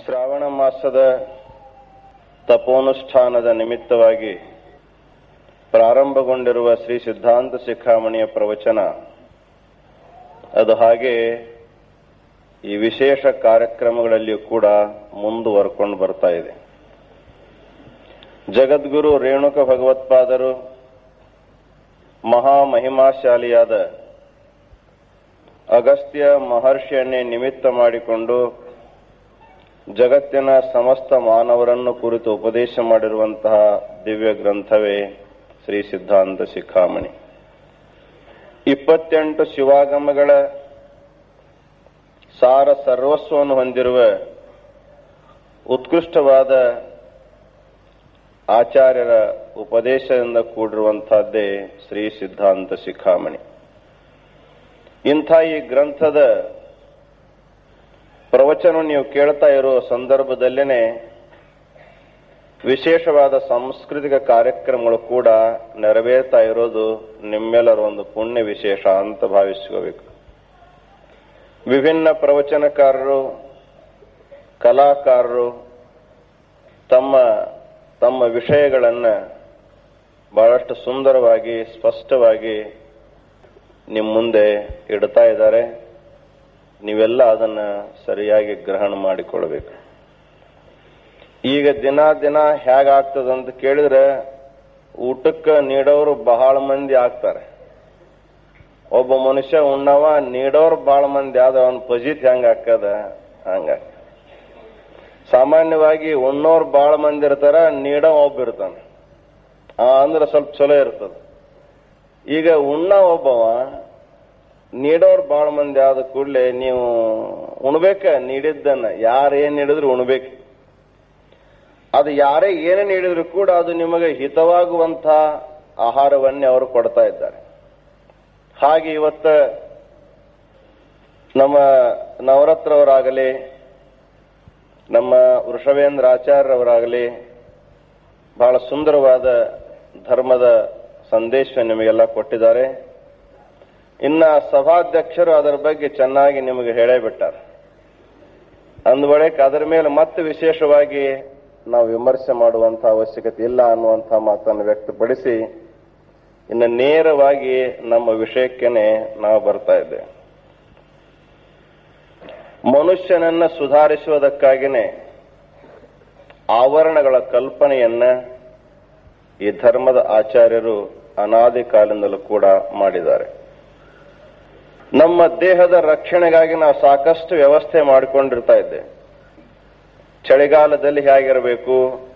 ಶ್ರಾವಣ ಮಾಸದ ತಪೋನುಷ್ಠಾನದ ನಿಮಿತ್ತವಾಗಿ ಪ್ರಾರಂಭಗೊಂಡಿರುವ ಶ್ರೀ ಸಿದ್ಧಾಂತ ಶಿಖಾಮಣಿಯ ಪ್ರವಚನ ಅದು ಹಾಗೆ ಈ ವಿಶೇಷ ಕಾರ್ಯಕ್ರಮಗಳಲ್ಲಿಯೂ ಕೂಡ ಮುಂದುವರ್ಕೊಂಡು ಬರ್ತಾ ಇದೆ ಜಗದ್ಗುರು ರೇಣುಕ ಭಗವತ್ಪಾದರು ಮಹಾಮಹಿಮಾಶಾಲಿಯಾದ ಅಗಸ್ತ್ಯ ಮಹರ್ಷಿಯನ್ನೇ ನಿಮಿತ್ತ ಮಾಡಿಕೊಂಡು ಜಗತ್ತಿನ ಸಮಸ್ತ ಮಾನವರನ್ನು ಕುರಿತು ಉಪದೇಶ ಮಾಡಿರುವಂತಹ ದಿವ್ಯ ಗ್ರಂಥವೇ ಶ್ರೀ ಸಿದ್ಧಾಂತ ಶಿಖಾಮಣಿ ಇಪ್ಪತ್ತೆಂಟು ಶಿವಾಗಮಗಳ ಸಾರ ಸರ್ವಸ್ವವನ್ನು ಹೊಂದಿರುವ ಉತ್ಕೃಷ್ಟವಾದ ಆಚಾರ್ಯರ ಉಪದೇಶದಿಂದ ಕೂಡಿರುವಂತಹದ್ದೇ ಶ್ರೀ ಸಿದ್ಧಾಂತ ಶಿಖಾಮಣಿ ಇಂಥ ಈ ಗ್ರಂಥದ ಪ್ರವಚನ ನೀವು ಕೇಳ್ತಾ ಇರೋ ಸಂದರ್ಭದಲ್ಲೇನೆ ವಿಶೇಷವಾದ ಸಾಂಸ್ಕೃತಿಕ ಕಾರ್ಯಕ್ರಮಗಳು ಕೂಡ ನೆರವೇರ್ತಾ ಇರೋದು ನಿಮ್ಮೆಲ್ಲರ ಒಂದು ಪುಣ್ಯ ವಿಶೇಷ ಅಂತ ಭಾವಿಸ್ಕೋಬೇಕು ವಿಭಿನ್ನ ಪ್ರವಚನಕಾರರು ಕಲಾಕಾರರು ತಮ್ಮ ತಮ್ಮ ವಿಷಯಗಳನ್ನು ಬಹಳಷ್ಟು ಸುಂದರವಾಗಿ ಸ್ಪಷ್ಟವಾಗಿ ನಿಮ್ಮ ಮುಂದೆ ಇಡ್ತಾ ಇದ್ದಾರೆ ನೀವೆಲ್ಲ ಅದನ್ನ ಸರಿಯಾಗಿ ಗ್ರಹಣ ಮಾಡಿಕೊಳ್ಬೇಕು ಈಗ ದಿನ ದಿನ ಹೇಗಾಗ್ತದಂತ ಕೇಳಿದ್ರೆ ಊಟಕ್ಕೆ ನೀಡೋರು ಬಹಳ ಮಂದಿ ಆಗ್ತಾರೆ ಒಬ್ಬ ಮನುಷ್ಯ ಉಣ್ಣವ ನೀಡೋರು ಬಹಳ ಮಂದಿ ಆದ ಅವನ ಪಜಿತ್ ಹೆಂಗ ಹಾಕದ ಹಂಗ ಸಾಮಾನ್ಯವಾಗಿ ಉಣ್ಣೋರು ಬಹಳ ಮಂದಿ ಇರ್ತಾರ ನೀಡೋ ಒಬ್ಬ ಇರ್ತಾನೆ ಆ ಅಂದ್ರೆ ಸ್ವಲ್ಪ ಚಲೋ ಇರ್ತದ ಈಗ ಉಣ್ಣ ಒಬ್ಬವ ನೀಡೋರು ಬಹಳ ಮಂದಿ ಆದ ಕೂಡಲೇ ನೀವು ಉಣ್ಬೇಕ ನೀಡಿದ್ದನ್ನ ಯಾರು ಏನ್ ನೀಡಿದ್ರು ಉಣ್ಬೇಕು ಅದು ಯಾರೇ ಏನೇ ನೀಡಿದ್ರು ಕೂಡ ಅದು ನಿಮಗೆ ಹಿತವಾಗುವಂತ ಆಹಾರವನ್ನೇ ಅವರು ಕೊಡ್ತಾ ಇದ್ದಾರೆ ಹಾಗೆ ಇವತ್ತ ನಮ್ಮ ನವರತ್ರವರಾಗಲಿ ನಮ್ಮ ವೃಷವೇಂದ್ರ ಆಚಾರ್ಯರವರಾಗಲಿ ಬಹಳ ಸುಂದರವಾದ ಧರ್ಮದ ಸಂದೇಶ ನಿಮಗೆಲ್ಲ ಕೊಟ್ಟಿದ್ದಾರೆ ಇನ್ನ ಸಭಾಧ್ಯಕ್ಷರು ಅದರ ಬಗ್ಗೆ ಚೆನ್ನಾಗಿ ನಿಮಗೆ ಹೇಳೇ ಬಿಟ್ಟಾರೆ ಅಂದ್ಬಳಿಕ ಅದರ ಮೇಲೆ ಮತ್ತೆ ವಿಶೇಷವಾಗಿ ನಾವು ವಿಮರ್ಶೆ ಮಾಡುವಂತ ಅವಶ್ಯಕತೆ ಇಲ್ಲ ಅನ್ನುವಂಥ ಮಾತನ್ನು ವ್ಯಕ್ತಪಡಿಸಿ ಇನ್ನು ನೇರವಾಗಿ ನಮ್ಮ ವಿಷಯಕ್ಕೇನೆ ನಾವು ಬರ್ತಾ ಇದ್ದೇವೆ ಮನುಷ್ಯನನ್ನ ಸುಧಾರಿಸುವುದಕ್ಕಾಗಿನೇ ಆವರಣಗಳ ಕಲ್ಪನೆಯನ್ನ ಈ ಧರ್ಮದ ಆಚಾರ್ಯರು ಅನಾದಿ ಕಾಲದಿಂದಲೂ ಕೂಡ ಮಾಡಿದ್ದಾರೆ ನಮ್ಮ ದೇಹದ ರಕ್ಷಣೆಗಾಗಿ ನಾವು ಸಾಕಷ್ಟು ವ್ಯವಸ್ಥೆ ಮಾಡಿಕೊಂಡಿರ್ತಾ ಇದ್ದೆ ಚಳಿಗಾಲದಲ್ಲಿ ಹೇಗಿರಬೇಕು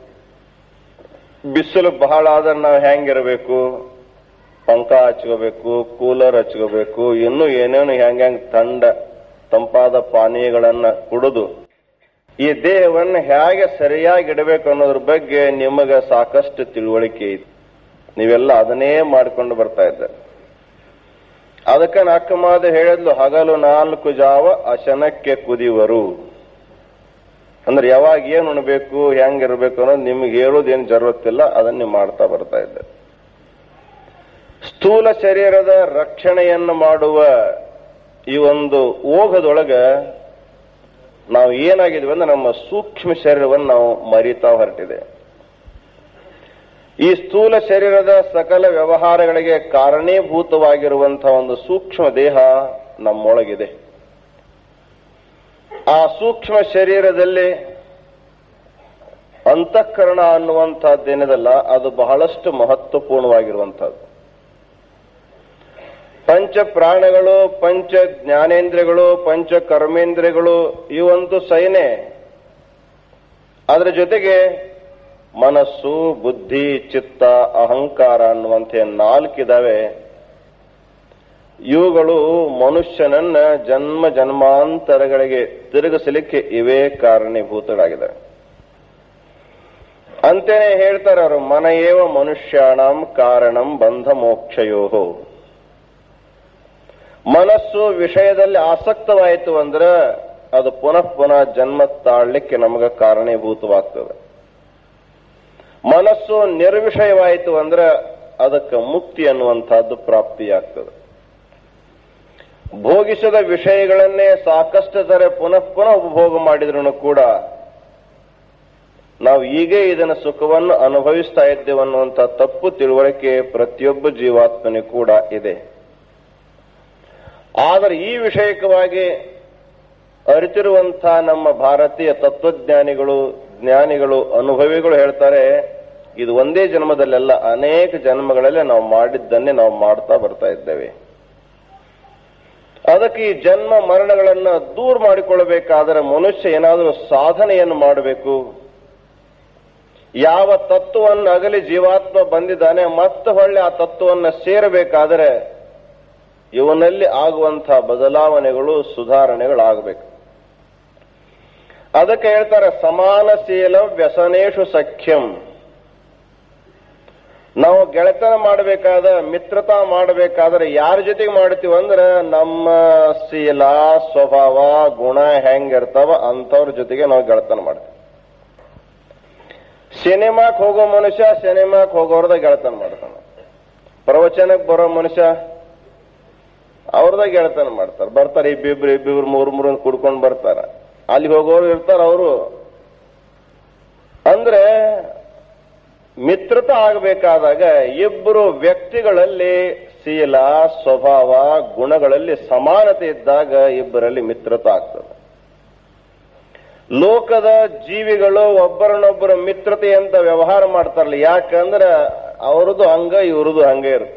ಬಿಸಿಲು ಬಹಳ ಆದ್ರೆ ನಾವು ಹೆಂಗಿರಬೇಕು ಪಂಕ ಹಚ್ಕೋಬೇಕು ಕೂಲರ್ ಹಚ್ಕೋಬೇಕು ಇನ್ನೂ ಏನೇನು ಹೆಂಗ ಹೆಂಗ್ ತಂಡ ತಂಪಾದ ಪಾನೀಯಗಳನ್ನ ಕುಡಿದು ಈ ದೇಹವನ್ನು ಹೇಗೆ ಸರಿಯಾಗಿ ಇಡಬೇಕು ಅನ್ನೋದ್ರ ಬಗ್ಗೆ ನಿಮಗೆ ಸಾಕಷ್ಟು ತಿಳುವಳಿಕೆ ಇದೆ ನೀವೆಲ್ಲ ಅದನ್ನೇ ಮಾಡಿಕೊಂಡು ಬರ್ತಾ ಇದ್ದಾರೆ ಅದಕ್ಕೆ ನಕ್ಕಮಾದ ಹೇಳಿದ್ಲು ಹಗಲು ನಾಲ್ಕು ಜಾವ ಅಶನಕ್ಕೆ ಕುದಿವರು ಅಂದ್ರೆ ಯಾವಾಗ ಏನ್ ಉಣ್ಬೇಕು ಹೆಂಗಿರ್ಬೇಕು ಅನ್ನೋದು ನಿಮ್ಗೆ ಹೇಳೋದೇನು ಜರುರತ್ತಿಲ್ಲ ಅದನ್ನ ನೀವು ಮಾಡ್ತಾ ಬರ್ತಾ ಇದ್ದಾರೆ ಸ್ಥೂಲ ಶರೀರದ ರಕ್ಷಣೆಯನ್ನು ಮಾಡುವ ಈ ಒಂದು ಓಘದೊಳಗ ನಾವು ಏನಾಗಿದ್ವಿ ಅಂದ್ರೆ ನಮ್ಮ ಸೂಕ್ಷ್ಮ ಶರೀರವನ್ನು ನಾವು ಮರಿತಾ ಹೊರಟಿದೆ ಈ ಸ್ಥೂಲ ಶರೀರದ ಸಕಲ ವ್ಯವಹಾರಗಳಿಗೆ ಕಾರಣೀಭೂತವಾಗಿರುವಂತಹ ಒಂದು ಸೂಕ್ಷ್ಮ ದೇಹ ನಮ್ಮೊಳಗಿದೆ ಆ ಸೂಕ್ಷ್ಮ ಶರೀರದಲ್ಲಿ ಅಂತಃಕರಣ ಅನ್ನುವಂಥದ್ದೇನಿದಲ್ಲ ಅದು ಬಹಳಷ್ಟು ಮಹತ್ವಪೂರ್ಣವಾಗಿರುವಂತಹದ್ದು ಪಂಚ ಪ್ರಾಣಗಳು ಪಂಚ ಜ್ಞಾನೇಂದ್ರಿಯಗಳು ಪಂಚ ಕರ್ಮೇಂದ್ರಿಯಗಳು ಇವಂತೂ ಸೈನೆ ಅದರ ಜೊತೆಗೆ ಮನಸ್ಸು ಬುದ್ಧಿ ಚಿತ್ತ ಅಹಂಕಾರ ಅನ್ನುವಂಥ ನಾಲ್ಕಿದಾವೆ ಇವುಗಳು ಮನುಷ್ಯನನ್ನ ಜನ್ಮ ಜನ್ಮಾಂತರಗಳಿಗೆ ತಿರುಗಿಸಲಿಕ್ಕೆ ಇವೇ ಕಾರಣೀಭೂತರಾಗಿದ್ದಾವೆ ಅಂತೇನೆ ಹೇಳ್ತಾರೆ ಅವರು ಮನ ಏವ ಮನುಷ್ಯಾಣಂ ಕಾರಣಂ ಬಂಧ ಮೋಕ್ಷಯೋಹೋ ಮನಸ್ಸು ವಿಷಯದಲ್ಲಿ ಆಸಕ್ತವಾಯಿತು ಅಂದ್ರೆ ಅದು ಪುನಃ ಪುನಃ ಜನ್ಮ ತಾಳ್ಲಿಕ್ಕೆ ನಮಗೆ ಕಾರಣೀಭೂತವಾಗ್ತದೆ ಮನಸ್ಸು ನಿರ್ವಿಷಯವಾಯಿತು ಅಂದ್ರೆ ಅದಕ್ಕೆ ಮುಕ್ತಿ ಅನ್ನುವಂಥದ್ದು ಪ್ರಾಪ್ತಿಯಾಗ್ತದೆ ಭೋಗಿಸದ ವಿಷಯಗಳನ್ನೇ ಸಾಕಷ್ಟು ತರ ಪುನಃ ಪುನಃ ಉಪಭೋಗ ಮಾಡಿದ್ರು ಕೂಡ ನಾವು ಈಗ ಇದನ್ನ ಸುಖವನ್ನು ಅನುಭವಿಸ್ತಾ ಇದ್ದೇವೆ ಅನ್ನುವಂಥ ತಪ್ಪು ತಿಳುವಳಿಕೆ ಪ್ರತಿಯೊಬ್ಬ ಜೀವಾತ್ಮನಿಗೂ ಕೂಡ ಇದೆ ಆದರೆ ಈ ವಿಷಯಕವಾಗಿ ಅರಿತಿರುವಂಥ ನಮ್ಮ ಭಾರತೀಯ ತತ್ವಜ್ಞಾನಿಗಳು ಜ್ಞಾನಿಗಳು ಅನುಭವಿಗಳು ಹೇಳ್ತಾರೆ ಇದು ಒಂದೇ ಜನ್ಮದಲ್ಲೆಲ್ಲ ಅನೇಕ ಜನ್ಮಗಳಲ್ಲಿ ನಾವು ಮಾಡಿದ್ದನ್ನೇ ನಾವು ಮಾಡ್ತಾ ಬರ್ತಾ ಇದ್ದೇವೆ ಅದಕ್ಕೆ ಈ ಜನ್ಮ ಮರಣಗಳನ್ನ ದೂರ ಮಾಡಿಕೊಳ್ಳಬೇಕಾದರೆ ಮನುಷ್ಯ ಏನಾದರೂ ಸಾಧನೆಯನ್ನು ಮಾಡಬೇಕು ಯಾವ ತತ್ವವನ್ನು ಅಗಲಿ ಜೀವಾತ್ಮ ಬಂದಿದ್ದಾನೆ ಮತ್ತೆ ಹೊಳ್ಳೆ ಆ ತತ್ವವನ್ನು ಸೇರಬೇಕಾದರೆ ಇವನಲ್ಲಿ ಆಗುವಂತಹ ಬದಲಾವಣೆಗಳು ಸುಧಾರಣೆಗಳಾಗಬೇಕು ಅದಕ್ಕೆ ಹೇಳ್ತಾರೆ ಸಮಾನಶೀಲ ವ್ಯಸನೇಶು ಸಖ್ಯಂ ನಾವು ಗೆಳೆತನ ಮಾಡಬೇಕಾದ ಮಿತ್ರತಾ ಮಾಡಬೇಕಾದ್ರೆ ಯಾರ ಜೊತೆಗೆ ಮಾಡ್ತೀವಿ ಅಂದ್ರೆ ನಮ್ಮ ಶೀಲ ಸ್ವಭಾವ ಗುಣ ಹೆಂಗಿರ್ತಾವ ಅಂಥವ್ರ ಜೊತೆಗೆ ನಾವು ಗೆಳೆತನ ಮಾಡ್ತೀವಿ ಸಿನಿಮಾಕ್ ಹೋಗೋ ಮನುಷ್ಯ ಸಿನಿಮಾಕ್ ಹೋಗೋರ್ದ ಗೆಳೆತನ ಮಾಡ್ತಾನೆ ಪ್ರವಚನಕ್ಕೆ ಬರೋ ಮನುಷ್ಯ ಅವ್ರದ ಗೆಳೆತನ ಮಾಡ್ತಾರೆ ಬರ್ತಾರೆ ಇಬ್ಬಿಬ್ರು ಇಬ್ಬಿಬ್ರು ಮೂರ್ ಮೂರು ಕುಡ್ಕೊಂಡು ಬರ್ತಾರ ಅಲ್ಲಿ ಹೋಗೋರು ಇರ್ತಾರ ಅವರು ಅಂದ್ರೆ ಮಿತ್ರತ ಆಗಬೇಕಾದಾಗ ಇಬ್ಬರು ವ್ಯಕ್ತಿಗಳಲ್ಲಿ ಶೀಲ ಸ್ವಭಾವ ಗುಣಗಳಲ್ಲಿ ಸಮಾನತೆ ಇದ್ದಾಗ ಇಬ್ಬರಲ್ಲಿ ಮಿತ್ರತ ಆಗ್ತದೆ ಲೋಕದ ಜೀವಿಗಳು ಒಬ್ಬರನ್ನೊಬ್ಬರ ಮಿತ್ರತೆ ಅಂತ ವ್ಯವಹಾರ ಮಾಡ್ತಾರಲ್ಲ ಯಾಕಂದ್ರೆ ಅವ್ರದ್ದು ಹಂಗ ಇವ್ರದ್ದು ಹಂಗ ಇರುತ್ತೆ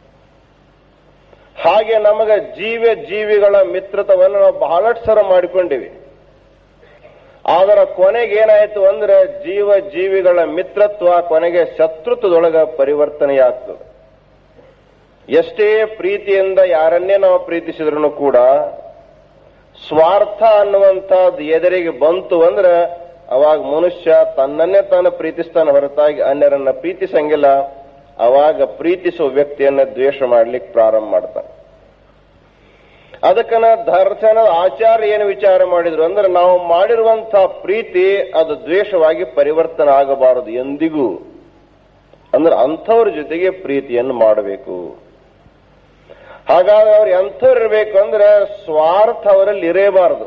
ಹಾಗೆ ನಮಗ ಜೀವ ಜೀವಿಗಳ ಮಿತ್ರತವನ್ನು ನಾವು ಬಹಳಷ್ಟು ಸರ ಮಾಡಿಕೊಂಡಿವಿ ಅದರ ಕೊನೆಗೆ ಏನಾಯ್ತು ಅಂದ್ರೆ ಜೀವ ಜೀವಿಗಳ ಮಿತ್ರತ್ವ ಕೊನೆಗೆ ಶತ್ರುತ್ವದೊಳಗ ಪರಿವರ್ತನೆಯಾಗ್ತದೆ ಎಷ್ಟೇ ಪ್ರೀತಿಯಿಂದ ಯಾರನ್ನೇ ನಾವು ಪ್ರೀತಿಸಿದ್ರು ಕೂಡ ಸ್ವಾರ್ಥ ಅನ್ನುವಂಥದ್ದು ಎದುರಿಗೆ ಬಂತು ಅಂದ್ರೆ ಅವಾಗ ಮನುಷ್ಯ ತನ್ನನ್ನೇ ತಾನು ಪ್ರೀತಿಸ್ತಾನೆ ಹೊರತಾಗಿ ಅನ್ಯರನ್ನ ಪ್ರೀತಿಸಂಗಿಲ್ಲ ಅವಾಗ ಪ್ರೀತಿಸುವ ವ್ಯಕ್ತಿಯನ್ನ ದ್ವೇಷ ಮಾಡ್ಲಿಕ್ಕೆ ಪ್ರಾರಂಭ ಮಾಡ್ತಾನೆ ಅದಕ್ಕನ ದರ್ಶನದ ಆಚಾರ್ಯ ಏನು ವಿಚಾರ ಮಾಡಿದ್ರು ಅಂದ್ರೆ ನಾವು ಮಾಡಿರುವಂತಹ ಪ್ರೀತಿ ಅದು ದ್ವೇಷವಾಗಿ ಪರಿವರ್ತನೆ ಆಗಬಾರದು ಎಂದಿಗೂ ಅಂದ್ರೆ ಅಂಥವ್ರ ಜೊತೆಗೆ ಪ್ರೀತಿಯನ್ನು ಮಾಡಬೇಕು ಹಾಗಾದ್ರೆ ಅವ್ರು ಎಂಥವ್ರು ಇರಬೇಕು ಅಂದ್ರೆ ಸ್ವಾರ್ಥ ಅವರಲ್ಲಿ ಇರೇಬಾರದು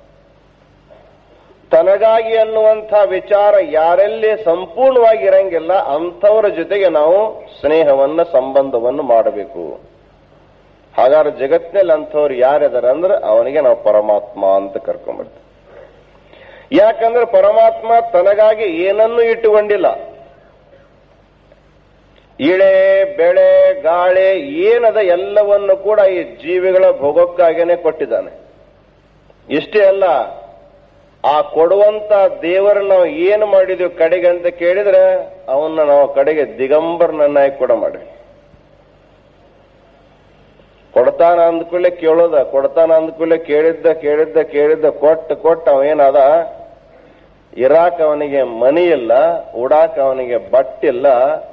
ತನಗಾಗಿ ಅನ್ನುವಂಥ ವಿಚಾರ ಯಾರಲ್ಲಿ ಸಂಪೂರ್ಣವಾಗಿ ಇರಂಗಿಲ್ಲ ಅಂಥವರ ಜೊತೆಗೆ ನಾವು ಸ್ನೇಹವನ್ನ ಸಂಬಂಧವನ್ನು ಮಾಡಬೇಕು ಹಾಗಾದ್ರೆ ಜಗತ್ತಿನಲ್ಲಿ ಅಂಥವ್ರು ಯಾರಿದಾರೆ ಅಂದ್ರೆ ಅವನಿಗೆ ನಾವು ಪರಮಾತ್ಮ ಅಂತ ಕರ್ಕೊಂಡ್ಬರ್ತೀವಿ ಯಾಕಂದ್ರೆ ಪರಮಾತ್ಮ ತನಗಾಗಿ ಏನನ್ನೂ ಇಟ್ಟುಕೊಂಡಿಲ್ಲ ಇಳೆ ಬೆಳೆ ಗಾಳಿ ಏನದ ಎಲ್ಲವನ್ನು ಕೂಡ ಈ ಜೀವಿಗಳ ಭೋಗಕ್ಕಾಗೇನೆ ಕೊಟ್ಟಿದ್ದಾನೆ ಇಷ್ಟೇ ಅಲ್ಲ ಆ ಕೊಡುವಂತ ದೇವರ ನಾವು ಏನು ಮಾಡಿದೀವಿ ಕಡೆಗೆ ಅಂತ ಕೇಳಿದ್ರೆ ಅವನ್ನ ನಾವು ಕಡೆಗೆ ದಿಗಂಬರನನ್ನಾಗಿ ಕೂಡ ಮಾಡಿ ಕೊಡ್ತಾನ ಅಂದ್ಕೂಡ್ಲೆ ಕೇಳೋದ ಕೊಡ್ತಾನ ಅಂದ್ಕೂಡ್ಲೆ ಕೇಳಿದ್ದ ಕೇಳಿದ್ದ ಕೇಳಿದ್ದ ಕೊಟ್ಟು ಕೊಟ್ಟು ಅವೇನದ ಇರಾಕ್ ಅವನಿಗೆ ಮನಿ ಇಲ್ಲ ಉಡಾಕ್ ಅವನಿಗೆ ಬಟ್ಟಿಲ್ಲ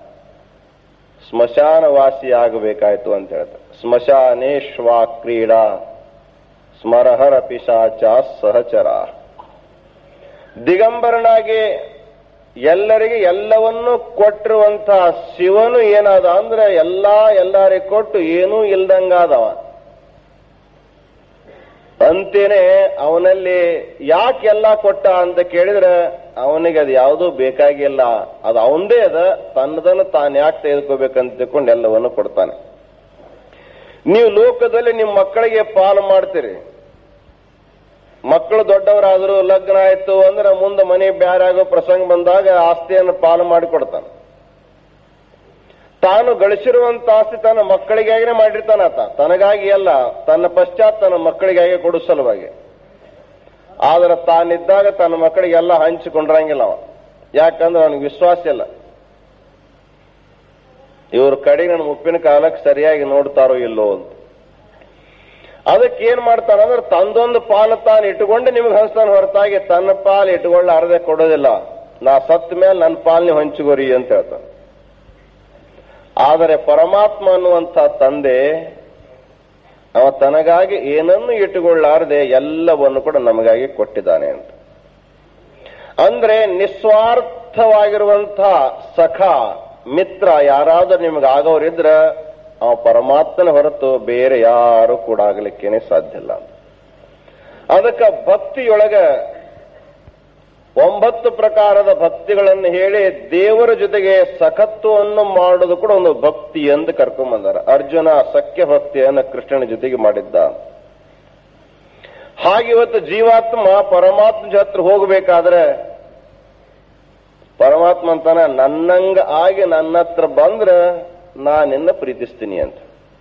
ಸ್ಮಶಾನವಾಸಿ ಆಗಬೇಕಾಯ್ತು ಅಂತ ಹೇಳ್ತಾರೆ ಸ್ಮಶಾನೇಶ್ವಾ ಕ್ರೀಡಾ ಸ್ಮರಹರ ಪಿಶಾಚ ಸಹಚರ ದಿಗಂಬರನಾಗಿ ಎಲ್ಲರಿಗೆ ಎಲ್ಲವನ್ನೂ ಕೊಟ್ಟಿರುವಂತಹ ಶಿವನು ಏನಾದ ಅಂದ್ರೆ ಎಲ್ಲಾ ಎಲ್ಲರಿಗೆ ಕೊಟ್ಟು ಏನೂ ಇಲ್ದಂಗಾದವ ಅಂತೇನೆ ಅವನಲ್ಲಿ ಯಾಕೆ ಎಲ್ಲ ಕೊಟ್ಟ ಅಂತ ಕೇಳಿದ್ರೆ ಅವನಿಗೆ ಅದು ಯಾವುದೂ ಬೇಕಾಗಿಲ್ಲ ಅದು ಅವಂದೇ ಅದ ತನ್ನದನ್ನು ತಾನು ಯಾಕೆ ತೆಗೆದುಕೋಬೇಕಂತ ತಿಳ್ಕೊಂಡು ಎಲ್ಲವನ್ನು ಕೊಡ್ತಾನೆ ನೀವು ಲೋಕದಲ್ಲಿ ನಿಮ್ಮ ಮಕ್ಕಳಿಗೆ ಪಾಲು ಮಾಡ್ತೀರಿ ಮಕ್ಕಳು ದೊಡ್ಡವರಾದರೂ ಲಗ್ನ ಆಯ್ತು ಅಂದ್ರೆ ಮುಂದೆ ಮನೆ ಬ್ಯಾರಾಗೋ ಪ್ರಸಂಗ ಬಂದಾಗ ಆಸ್ತಿಯನ್ನು ಪಾಲು ಮಾಡಿಕೊಡ್ತಾನೆ ತಾನು ಗಳಿಸಿರುವಂತ ಆಸ್ತಿ ತನ್ನ ಮಕ್ಕಳಿಗಾಗಿನೇ ಮಾಡಿರ್ತಾನ ಆತ ತನಗಾಗಿ ಅಲ್ಲ ತನ್ನ ಪಶ್ಚಾತ್ ತನ್ನ ಮಕ್ಕಳಿಗಾಗಿ ಕೊಡೋ ಸಲುವಾಗಿ ಆದ್ರೆ ತಾನಿದ್ದಾಗ ತನ್ನ ಮಕ್ಕಳಿಗೆಲ್ಲ ಹಂಚಿಕೊಂಡಿರಂಗಿಲ್ಲ ಅವ ಯಾಕಂದ್ರೆ ಅವನಿಗೆ ವಿಶ್ವಾಸ ಇಲ್ಲ ಇವ್ರ ಕಡೆಗೆ ನನ್ನ ಮುಪ್ಪಿನ ಕಾಲಕ್ಕೆ ಸರಿಯಾಗಿ ನೋಡ್ತಾರೋ ಇಲ್ಲೋ ಅಂತ ಅದಕ್ಕೆ ಏನ್ ಮಾಡ್ತಾನಂದ್ರೆ ತಂದೊಂದು ಪಾಲು ತಾನು ಇಟ್ಟುಕೊಂಡು ನಿಮ್ಗೆ ಹಂಚ್ತಾನೆ ಹೊರತಾಗಿ ತನ್ನ ಪಾಲು ಇಟ್ಟುಕೊಳ್ಳ ಅರ್ಧೆ ಕೊಡೋದಿಲ್ಲ ನಾ ಸತ್ತ ಮೇಲೆ ನನ್ನ ಪಾಲ್ನಿ ಹಂಚಿಗೋರಿ ಅಂತ ಹೇಳ್ತಾನೆ ಆದರೆ ಪರಮಾತ್ಮ ಅನ್ನುವಂಥ ತಂದೆ ಅವ ತನಗಾಗಿ ಏನನ್ನು ಇಟ್ಟುಕೊಳ್ಳಾರದೆ ಎಲ್ಲವನ್ನು ಕೂಡ ನಮಗಾಗಿ ಕೊಟ್ಟಿದ್ದಾನೆ ಅಂತ ಅಂದ್ರೆ ನಿಸ್ವಾರ್ಥವಾಗಿರುವಂತಹ ಸಖ ಮಿತ್ರ ಯಾರಾದ್ರೂ ನಿಮ್ಗೆ ಆಗೋರಿದ್ರ ಅವ ಪರಮಾತ್ಮನ ಹೊರತು ಬೇರೆ ಯಾರು ಕೂಡ ಆಗ್ಲಿಕ್ಕೇನೆ ಸಾಧ್ಯ ಇಲ್ಲ ಅದಕ್ಕೆ ಭಕ್ತಿಯೊಳಗ ಒಂಬತ್ತು ಪ್ರಕಾರದ ಭಕ್ತಿಗಳನ್ನು ಹೇಳಿ ದೇವರ ಜೊತೆಗೆ ಸಖತ್ವವನ್ನು ಮಾಡೋದು ಕೂಡ ಒಂದು ಭಕ್ತಿ ಎಂದು ಕರ್ಕೊಂಬಂದಾರ ಅರ್ಜುನ ಸಖ್ಯ ಭಕ್ತಿಯನ್ನು ಕೃಷ್ಣನ ಜೊತೆಗೆ ಮಾಡಿದ್ದ ಹಾಗೆ ಇವತ್ತು ಜೀವಾತ್ಮ ಪರಮಾತ್ಮ ಹತ್ರ ಹೋಗಬೇಕಾದ್ರೆ ಪರಮಾತ್ಮ ಅಂತಾನ ನನ್ನಂಗ ಆಗಿ ನನ್ನ ಹತ್ರ ಬಂದ್ರ ನಾ ನಿನ್ನ ಪ್ರೀತಿಸ್ತೀನಿ ಅಂತ